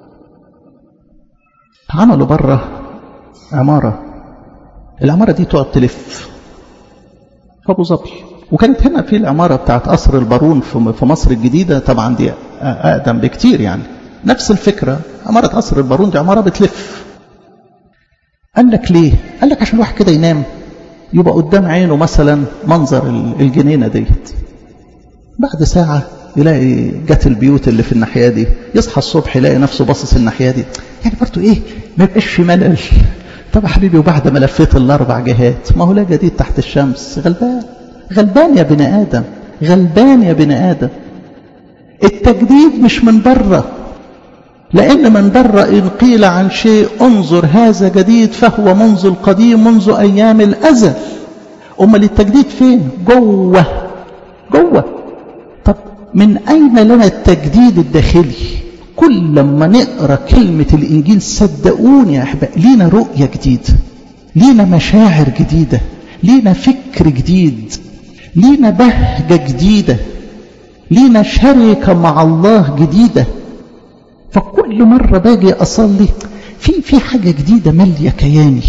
عملوا بره عمارة العمارة دي تقعد تلف في أبو ظبي وكانت هنا في العمارة بتاعت قصر البارون في مصر الجديدة طبعا دي أقدم بكتير يعني نفس الفكرة عمارة قصر البارون دي عمارة بتلف قال لك ليه قال لك عشان الواحد كده ينام يبقى قدام عينه مثلا منظر الجنينة ديت بعد ساعة يلاقي جت البيوت اللي في الناحية دي يصحى الصبح يلاقي نفسه باصص الناحية دي يعني برضه ايه ما يبقاش في ملل طب يا حبيبي وبعد ما لفيت الاربع جهات ما هو لا جديد تحت الشمس غلبان غلبان يا بني آدم غلبان يا بني آدم التجديد مش من بره لأن من بره إن قيل عن شيء انظر هذا جديد فهو منذ القديم منذ أيام الأزل أمال التجديد فين جوه جوه طب من أين لنا التجديد الداخلي كل لما نقرأ كلمة الإنجيل صدقوني يا أحباب لينا رؤية جديدة لينا مشاعر جديدة لينا فكر جديد لينا بهجة جديدة لينا شركة مع الله جديدة فكل مرة باجي أصلي في في حاجة جديدة مالية كياني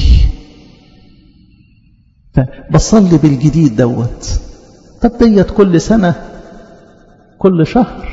فبصلي بالجديد دوت طب ديت كل سنة كل شهر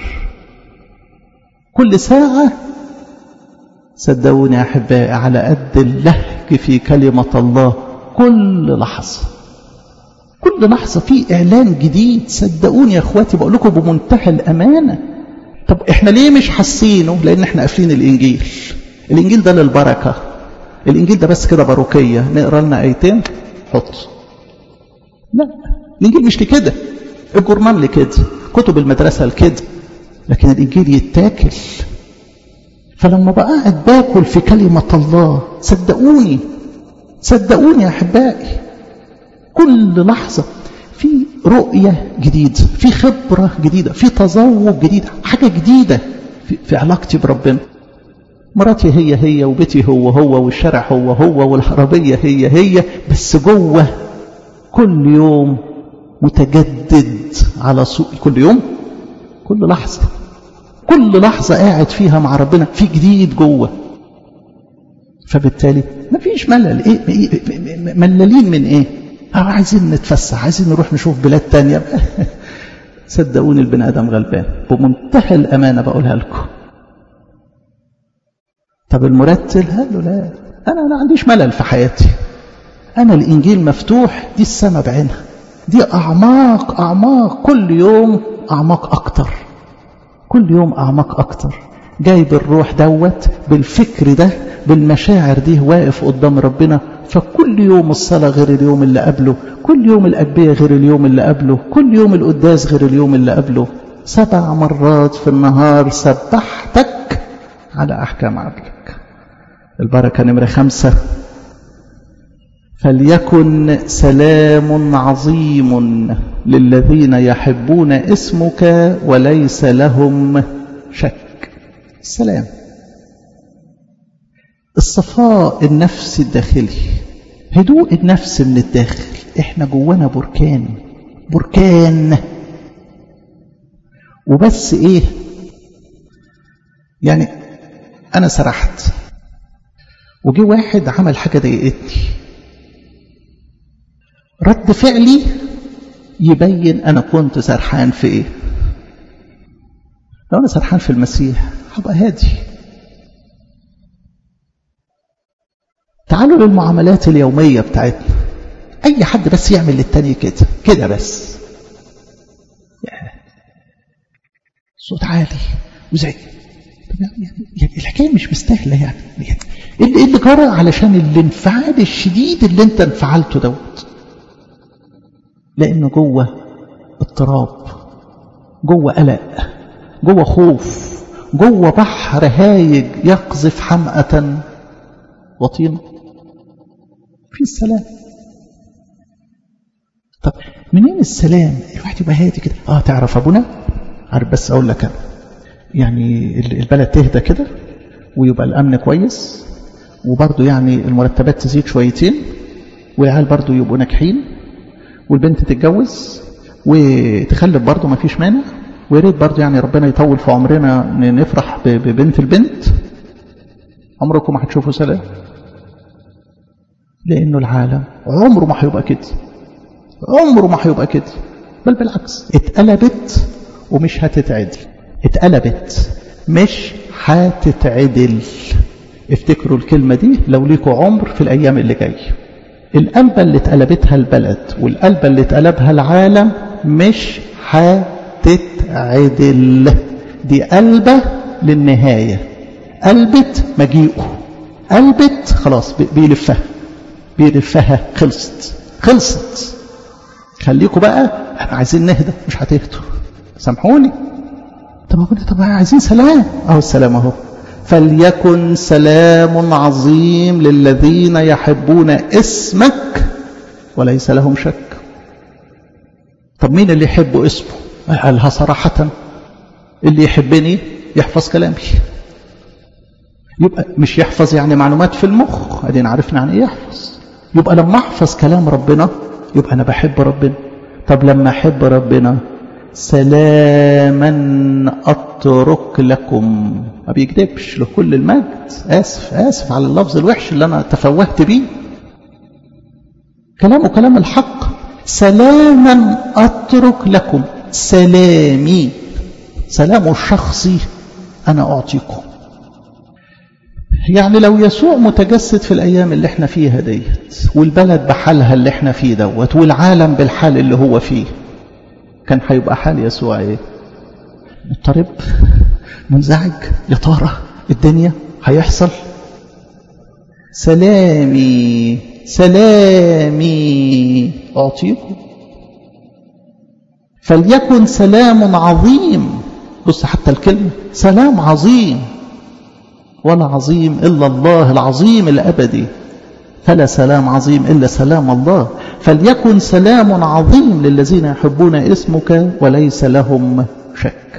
كل ساعة صدقوني يا أحبائي على قد اللهج في كلمة الله كل لحظة كل لحظة في إعلان جديد صدقوني يا أخواتي بقول لكم بمنتهى الأمانة طب إحنا ليه مش حاسينه لأن إحنا قافلين الإنجيل الإنجيل ده للبركة الإنجيل ده بس كده باروكية نقرأ لنا آيتين حط لا الإنجيل مش لكده الجورنال لكده كتب المدرسة لكده لكن الإنجيل يتاكل فلما بقعد باكل في كلمة الله صدقوني صدقوني يا أحبائي كل لحظة في رؤية جديدة في خبرة جديدة في تذوق جديد حاجة جديدة في, في علاقتي بربنا مراتي هي هي وبيتي هو هو والشارع هو هو والعربية هي هي بس جوه كل يوم متجدد على سوق كل يوم كل لحظة كل لحظة قاعد فيها مع ربنا في جديد جوه فبالتالي ما فيش ملل ايه ملالين من ايه اه عايزين نتفسح عايزين نروح نشوف بلاد تانية صدقوني البني ادم غلبان بمنتهى الامانه بقولها لكم طب المرتل قال له لا انا ما عنديش ملل في حياتي انا الانجيل مفتوح دي السما بعينها دي اعماق اعماق كل يوم اعماق اكتر كل يوم اعماق اكتر جايب الروح دوت بالفكر ده بالمشاعر دي واقف قدام ربنا فكل يوم الصلاة غير اليوم اللي قبله كل يوم الأدبية غير اليوم اللي قبله كل يوم القداس غير اليوم اللي قبله سبع مرات في النهار سبحتك على أحكام عدلك البركة نمرة خمسة فليكن سلام عظيم للذين يحبون اسمك وليس لهم شك السلام الصفاء النفسي الداخلي هدوء النفس من الداخل احنا جوانا بركان بركان وبس ايه يعني انا سرحت وجي واحد عمل حاجه ضايقتني رد فعلي يبين انا كنت سرحان في ايه لو انا سرحان في المسيح هبقى هادي تعالوا للمعاملات اليومية بتاعتنا أي حد بس يعمل للتاني كده كده بس صوت عالي وزعج يعني الحكاية مش مستاهلة يعني ايه اللي جرى علشان الانفعال الشديد اللي انت انفعلته دوت لانه جوه اضطراب جوه قلق جوه خوف جوه بحر هايج يقذف حمأة وطينه في السلام طب منين السلام الواحد يبقى هادي كده اه تعرف ابونا عارف بس اقول لك انا يعني البلد تهدى كده ويبقى الامن كويس وبرضه يعني المرتبات تزيد شويتين والعيال برضه يبقوا ناجحين والبنت تتجوز وتخلف برضه ما فيش مانع ويا ريت برضه يعني ربنا يطول في عمرنا نفرح ببنت البنت عمركم ما هتشوفوا سلام لأنه العالم عمره ما هيبقى كده عمره ما هيبقى كده بل بالعكس اتقلبت ومش هتتعدل اتقلبت مش هتتعدل افتكروا الكلمة دي لو ليكوا عمر في الأيام اللي جاية القلبة اللي اتقلبتها البلد والقلبة اللي اتقلبها العالم مش هتتعدل دي قلبة للنهاية قلبت مجيئه قلبت خلاص بيلفها بيلفها خلصت خلصت خليكم بقى احنا عايزين نهدى مش هتهدوا سامحوني طب أقول طب عايزين سلام أهو السلام أهو فليكن سلام عظيم للذين يحبون اسمك وليس لهم شك طب مين اللي يحب اسمه قالها صراحة اللي يحبني يحفظ كلامي يبقى مش يحفظ يعني معلومات في المخ ادينا عرفنا يعني ايه يحفظ يبقى لما احفظ كلام ربنا يبقى انا بحب ربنا طب لما احب ربنا سلاما اترك لكم ما بيكذبش لكل المجد اسف اسف على اللفظ الوحش اللي انا تفوهت بيه كلامه كلام الحق سلاما اترك لكم سلامي سلامه الشخصي انا اعطيكم يعني لو يسوع متجسد في الأيام اللي احنا فيها ديت والبلد بحالها اللي احنا فيه دوت والعالم بالحال اللي هو فيه كان هيبقى حال يسوع ايه مضطرب منزعج يا ترى الدنيا هيحصل سلامي سلامي أعطيكم فليكن سلام عظيم بص حتى الكلمة سلام عظيم ولا عظيم إلا الله العظيم الأبدي فلا سلام عظيم إلا سلام الله فليكن سلام عظيم للذين يحبون اسمك وليس لهم شك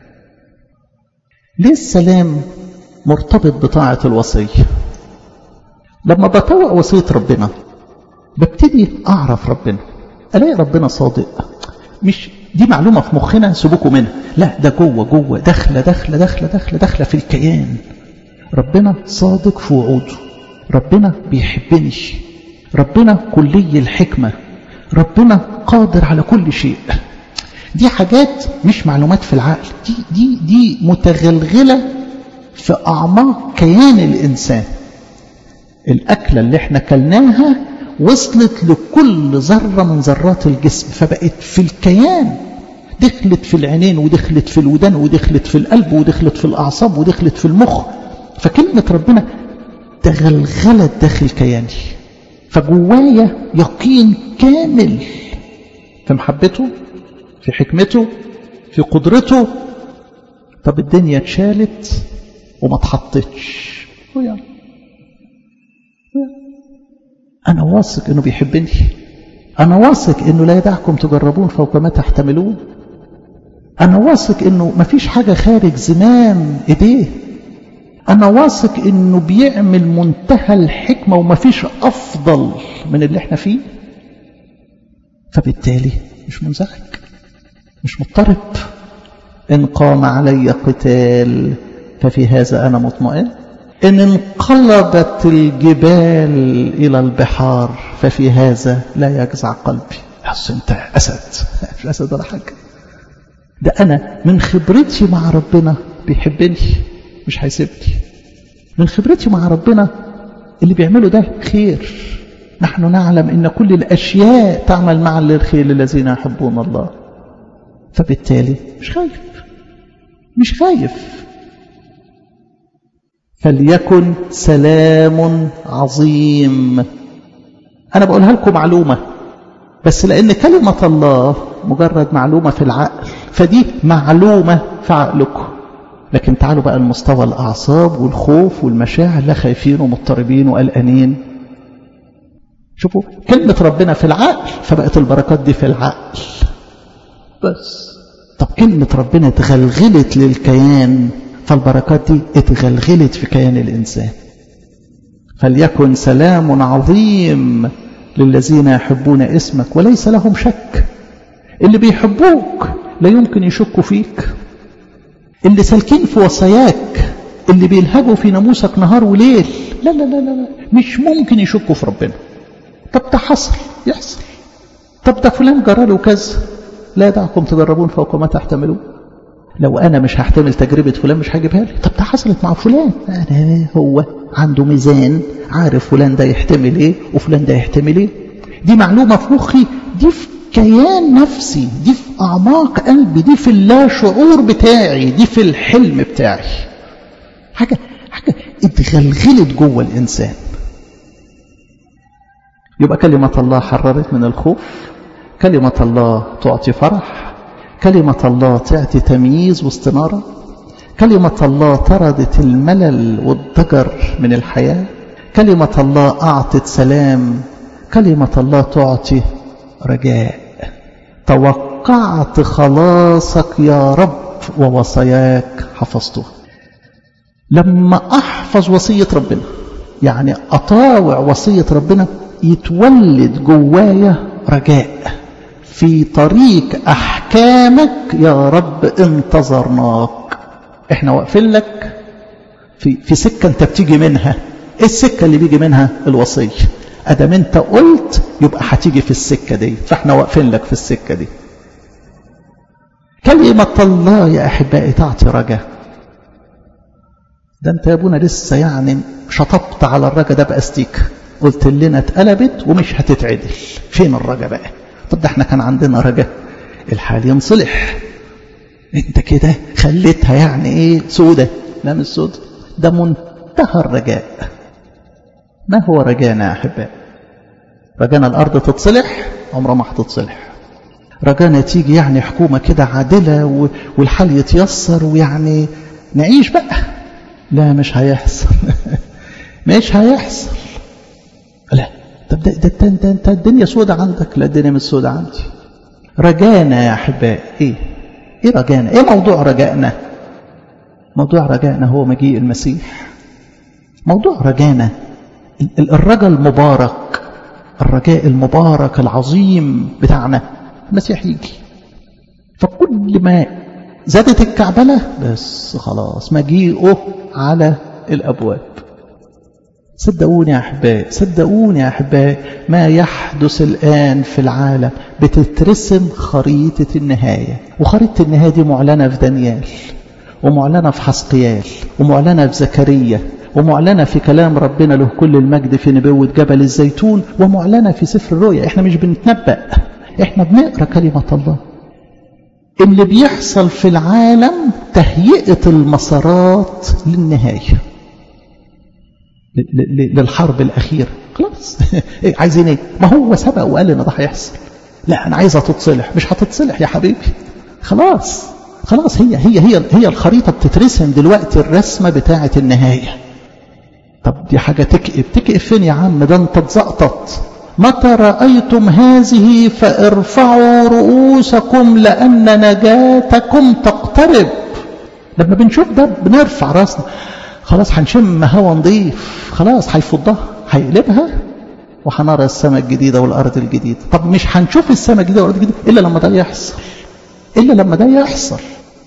ليه السلام مرتبط بطاعة الوصية لما بطوع وصية ربنا ببتدي أعرف ربنا ألاقي ربنا صادق مش دي معلومة في مخنا سيبوكوا منها لا ده جوه جوه داخلة داخلة داخلة داخلة داخلة في الكيان ربنا صادق في وعوده ربنا بيحبني ربنا كلي الحكمة ربنا قادر على كل شيء دي حاجات مش معلومات في العقل دي, دي, دي متغلغلة في أعماق كيان الإنسان الأكلة اللي احنا كلناها وصلت لكل ذرة من ذرات الجسم فبقت في الكيان دخلت في العينين ودخلت في الودان ودخلت في القلب ودخلت في الأعصاب ودخلت في المخ فكلمة ربنا تغلغلت داخل كياني فجوايا يقين كامل في محبته في حكمته في قدرته طب الدنيا اتشالت وما اتحطتش ويعني أنا واثق إنه بيحبني أنا واثق إنه لا يدعكم تجربون فوق ما تحتملون أنا واثق إنه مفيش حاجة خارج زمام إيديه أنا واثق إنه بيعمل منتهى الحكمة ومفيش أفضل من اللي إحنا فيه فبالتالي مش منزعج مش مضطرب إن قام علي قتال ففي هذا أنا مطمئن إن انقلبت الجبال إلى البحار ففي هذا لا يجزع قلبي حس أنت أسد مش أسد ولا حاجة ده أنا من خبرتي مع ربنا بيحبني مش هيسيبني من خبرتي مع ربنا اللي بيعمله ده خير نحن نعلم ان كل الاشياء تعمل معا للخير للذين يحبون الله فبالتالي مش خايف مش خايف فليكن سلام عظيم انا بقولها لكم معلومه بس لان كلمه الله مجرد معلومه في العقل فدي معلومه في عقلكم لكن تعالوا بقى المستوى الأعصاب والخوف والمشاعر لا خايفين ومضطربين وقلقانين شوفوا كلمة ربنا في العقل فبقت البركات دي في العقل بس طب كلمة ربنا اتغلغلت للكيان فالبركات دي اتغلغلت في كيان الإنسان فليكن سلام عظيم للذين يحبون اسمك وليس لهم شك اللي بيحبوك لا يمكن يشكوا فيك اللي سالكين في وصاياك اللي بيلهجوا في ناموسك نهار وليل لا لا لا لا مش ممكن يشكوا في ربنا طب ده حصل يحصل طب ده فلان جرى له كذا لا دعكم تجربون فوق ما تحتملون لو انا مش هحتمل تجربه فلان مش هجيبها لي طب ده حصلت مع فلان أنا هو عنده ميزان عارف فلان ده يحتمل ايه وفلان ده يحتمل ايه دي معلومه في مخي دي في كيان نفسي دي في أعماق قلبي دي في اللا شعور بتاعي دي في الحلم بتاعي حاجة حاجة اتغلغلت جوه الإنسان يبقى كلمة الله حررت من الخوف كلمة الله تعطي فرح كلمة الله تعطي تمييز واستنارة كلمة الله طردت الملل والضجر من الحياة كلمة الله أعطت سلام كلمة الله تعطي رجاء توقعت خلاصك يا رب ووصاياك حفظته لما أحفظ وصية ربنا يعني أطاوع وصية ربنا يتولد جوايا رجاء في طريق أحكامك يا رب انتظرناك احنا واقفين لك في, في سكة انت بتيجي منها ايه السكة اللي بيجي منها الوصية ادام انت قلت يبقى هتيجي في السكة دي فاحنا واقفين لك في السكة دي كلمة الله يا أحبائي تعطي رجاء ده انت يا ابونا لسه يعني شطبت على الرجا ده باستيك قلت لنا اتقلبت ومش هتتعدل فين الرجا بقى طب ده احنا كان عندنا رجا الحال ينصلح انت كده خليتها يعني ايه سودة لا مش سودة ده منتهى الرجاء ما هو رجانا يا احبائي رجانا الارض تتصلح عمرها ما هتتصلح رجانا تيجي يعني حكومة كده عادلة والحال يتيسر ويعني نعيش بقى لا مش هيحصل مش هيحصل لا طب ده, ده, ده, ده انت الدنيا سودة عندك لا الدنيا مش سودة عندي رجانا يا احبائي ايه ايه رجانا ايه موضوع رجائنا موضوع رجائنا هو مجيء المسيح موضوع رجانا الرجاء المبارك الرجاء المبارك العظيم بتاعنا المسيح يجي فكل ما زادت الكعبلة بس خلاص مجيئه على الأبواب صدقوني يا أحبائي صدقوني يا أحبائي ما يحدث الآن في العالم بتترسم خريطة النهاية وخريطة النهاية دي معلنة في دانيال ومعلنة في حسقيال ومعلنة في زكريا ومعلنة في كلام ربنا له كل المجد في نبوة جبل الزيتون ومعلنة في سفر الرؤيا احنا مش بنتنبأ احنا بنقرأ كلمة الله اللي بيحصل في العالم تهيئة المسارات للنهاية للحرب الأخيرة خلاص عايزين ايه ما هو سبق وقال لنا ده هيحصل لا أنا عايزها تتصلح مش هتتصلح يا حبيبي خلاص خلاص هي هي هي هي الخريطة بتترسم دلوقتي الرسمة بتاعة النهاية طب دي حاجة تكئب تكئب فين يا عم ده انت اتزقطت متى رأيتم هذه فارفعوا رؤوسكم لأن نجاتكم تقترب لما بنشوف ده بنرفع راسنا خلاص هنشم هوا نضيف خلاص هيفضها هيقلبها وهنرى السماء الجديدة والأرض الجديدة طب مش هنشوف السماء الجديدة والأرض الجديدة إلا لما ده يحصل إلا لما ده يحصل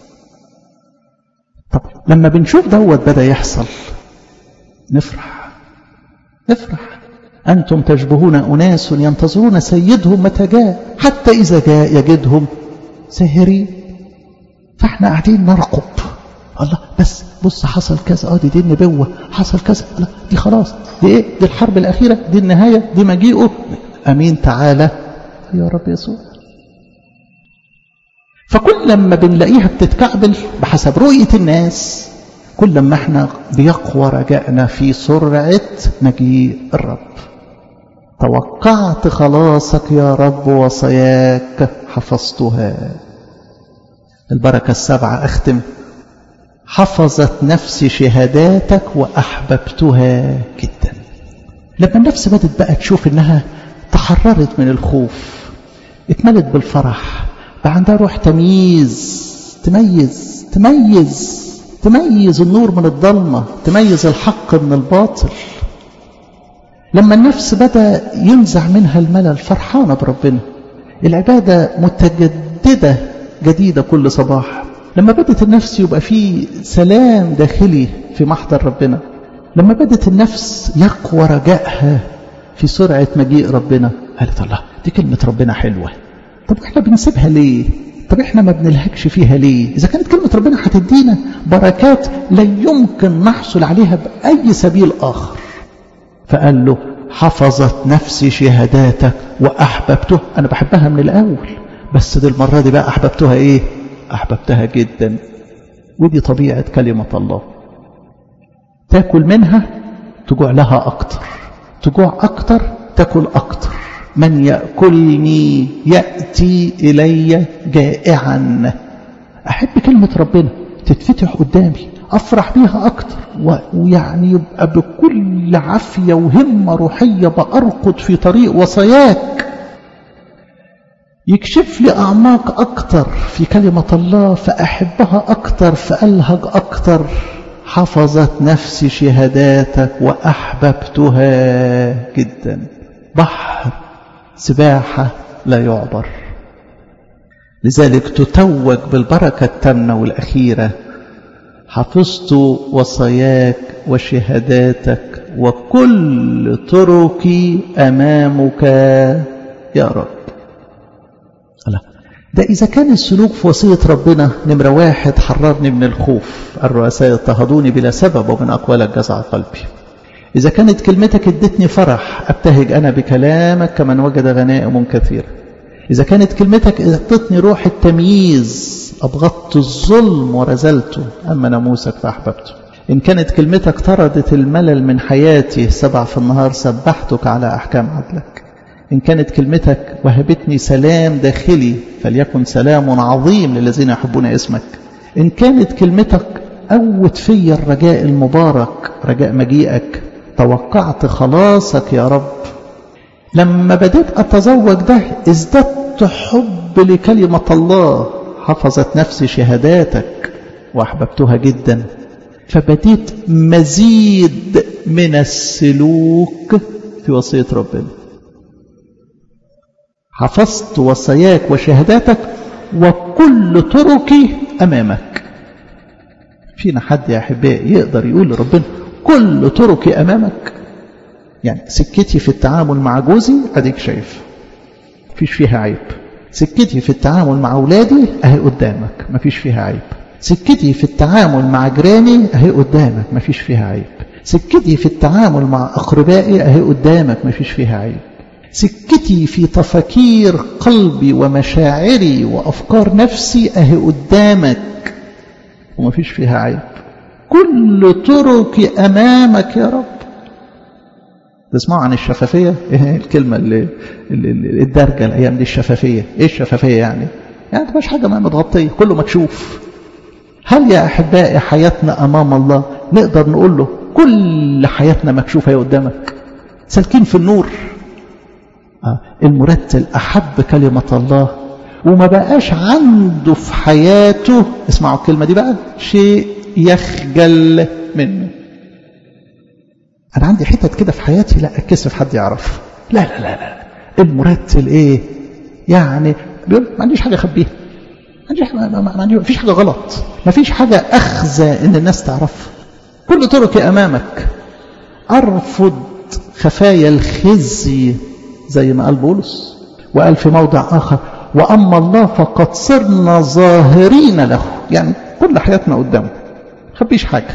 طب لما بنشوف دوت بدأ يحصل نفرح نفرح أنتم تشبهون أناس ينتظرون سيدهم متى جاء حتى إذا جاء يجدهم ساهرين فاحنا قاعدين نرقب الله بس بص حصل كذا اه دي, دي النبوة حصل كذا لا دي خلاص دي ايه دي الحرب الأخيرة دي النهاية دي مجيئه أمين تعالى يا رب يسوع فكل لما بنلاقيها بتتكعبل بحسب رؤية الناس كل ما احنا بيقوى رجائنا في سرعة مجيء الرب توقعت خلاصك يا رب وصاياك حفظتها البركة السبعة أختم حفظت نفسي شهاداتك وأحببتها جدا لما النفس بدت بقى تشوف إنها تحررت من الخوف اتملت بالفرح بقى عندها روح تمييز تميز تميز تميز النور من الضلمة تميز الحق من الباطل لما النفس بدأ ينزع منها الملل فرحانة بربنا العبادة متجددة جديدة كل صباح لما بدت النفس يبقى في سلام داخلي في محضر ربنا لما بدت النفس يقوى رجائها في سرعة مجيء ربنا قالت الله دي كلمة ربنا حلوة طب احنا بنسيبها ليه طب احنا ما بنلهكش فيها ليه اذا كانت كلمة ربنا هتدينا بركات لا يمكن نحصل عليها بأي سبيل آخر فقال له حفظت نفسي شهاداتك وأحببته أنا بحبها من الأول بس دي المرة دي بقى أحببتها إيه أحببتها جدا ودي طبيعة كلمة الله تاكل منها تجوع لها أكتر تجوع أكتر تاكل أكتر من يأكلني يأتي إلي جائعا أحب كلمة ربنا تتفتح قدامي أفرح بيها أكتر ويعني يبقى بكل عافية وهمة روحية بأرقد في طريق وصاياك يكشف لي أعماق أكتر في كلمة الله فأحبها أكتر فألهج أكتر حفظت نفسي شهاداتك وأحببتها جدا بحر سباحة لا يعبر لذلك تتوج بالبركة التامة والأخيرة حفظت وصاياك وشهاداتك وكل طرقي أمامك يا رب الله ده إذا كان السلوك في وصية ربنا نمرة واحد حررني من الخوف الرؤساء اضطهدوني بلا سبب ومن أقوالك جزع قلبي إذا كانت كلمتك ادتني فرح أبتهج أنا بكلامك كمن وجد غنائم كثيرة إذا كانت كلمتك ادتني روح التمييز أبغضت الظلم ورزلته أما ناموسك فأحببته إن كانت كلمتك طردت الملل من حياتي سبع في النهار سبحتك على أحكام عدلك إن كانت كلمتك وهبتني سلام داخلي فليكن سلام عظيم للذين يحبون اسمك إن كانت كلمتك قوت في الرجاء المبارك رجاء مجيئك توقعت خلاصك يا رب لما بديت أتزوج ده ازددت حب لكلمة الله حفظت نفسي شهاداتك وأحببتها جدا فبديت مزيد من السلوك في وصية ربنا حفظت وصاياك وشهاداتك وكل طرقي أمامك فينا حد يا أحبائي يقدر يقول لربنا كل طرقي أمامك يعني سكتي في التعامل مع جوزي أديك شايف مفيش فيها عيب سكتي في التعامل مع أولادي أهي قدامك مفيش فيها عيب سكتي في التعامل مع جيراني أهي قدامك مفيش فيها عيب سكتي في التعامل مع أقربائي أهي قدامك مفيش فيها عيب سكتي في تفكير قلبي ومشاعري وأفكار نفسي أهي قدامك ومفيش فيها عيب كل طرقي أمامك يا رب تسمعوا عن الشفافية ايه الكلمة اللي, اللي الدرجة الأيام دي الشفافية ايه الشفافية يعني يعني تبقاش حاجة ما متغطية كله مكشوف هل يا أحبائي حياتنا أمام الله نقدر نقول له كل حياتنا مكشوفة قدامك سالكين في النور آه المرتل أحب كلمة الله وما بقاش عنده في حياته اسمعوا الكلمة دي بقى شيء يخجل منه أنا عندي حتت كده في حياتي لا أتكسف حد يعرف لا لا لا لا المرتل إيه يعني بيقول ما عنديش حاجة أخبيها ما عنديش فيش حاجة غلط ما فيش حاجة أخزى إن الناس تعرفها كل طرقي أمامك أرفض خفايا الخزي زي ما قال بولس وقال في موضع آخر وأما الله فقد صرنا ظاهرين له يعني كل حياتنا قدامه خبيش حاجة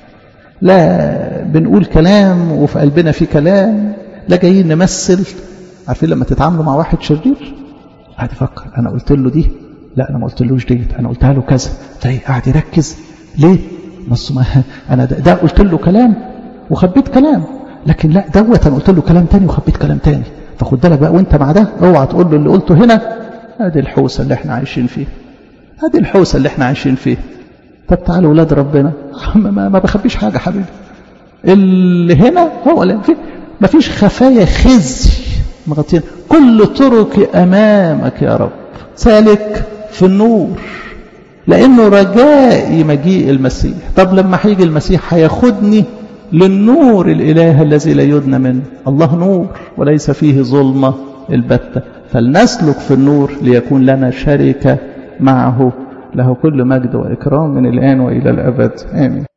لا بنقول كلام وفي قلبنا في كلام لا جايين نمثل عارفين لما تتعاملوا مع واحد شرير قاعد يفكر انا قلت له دي لا انا ما قلتلوش ديت انا قلتها له كذا طيب قاعد يركز ليه بص ما انا ده, ده قلت له كلام وخبيت كلام لكن لا دوت انا قلت له كلام تاني وخبيت كلام تاني فخد بالك بقى وانت مع ده اوعى تقول له اللي قلته هنا ادي الحوسه اللي احنا عايشين فيها ادي الحوسه اللي احنا عايشين فيها طب تعالوا ولاد ربنا ما, ما بخبيش حاجه حبيبي اللي هنا هو اللي فيه ما فيش خفايا خزي مغطين كل طرقي امامك يا رب سالك في النور لانه رجائي مجيء المسيح طب لما هيجي المسيح هياخدني للنور الاله الذي لا يدنى منه الله نور وليس فيه ظلمه البته فلنسلك في النور ليكون لنا شركه معه له كل مجد واكرام من الان والى الابد امين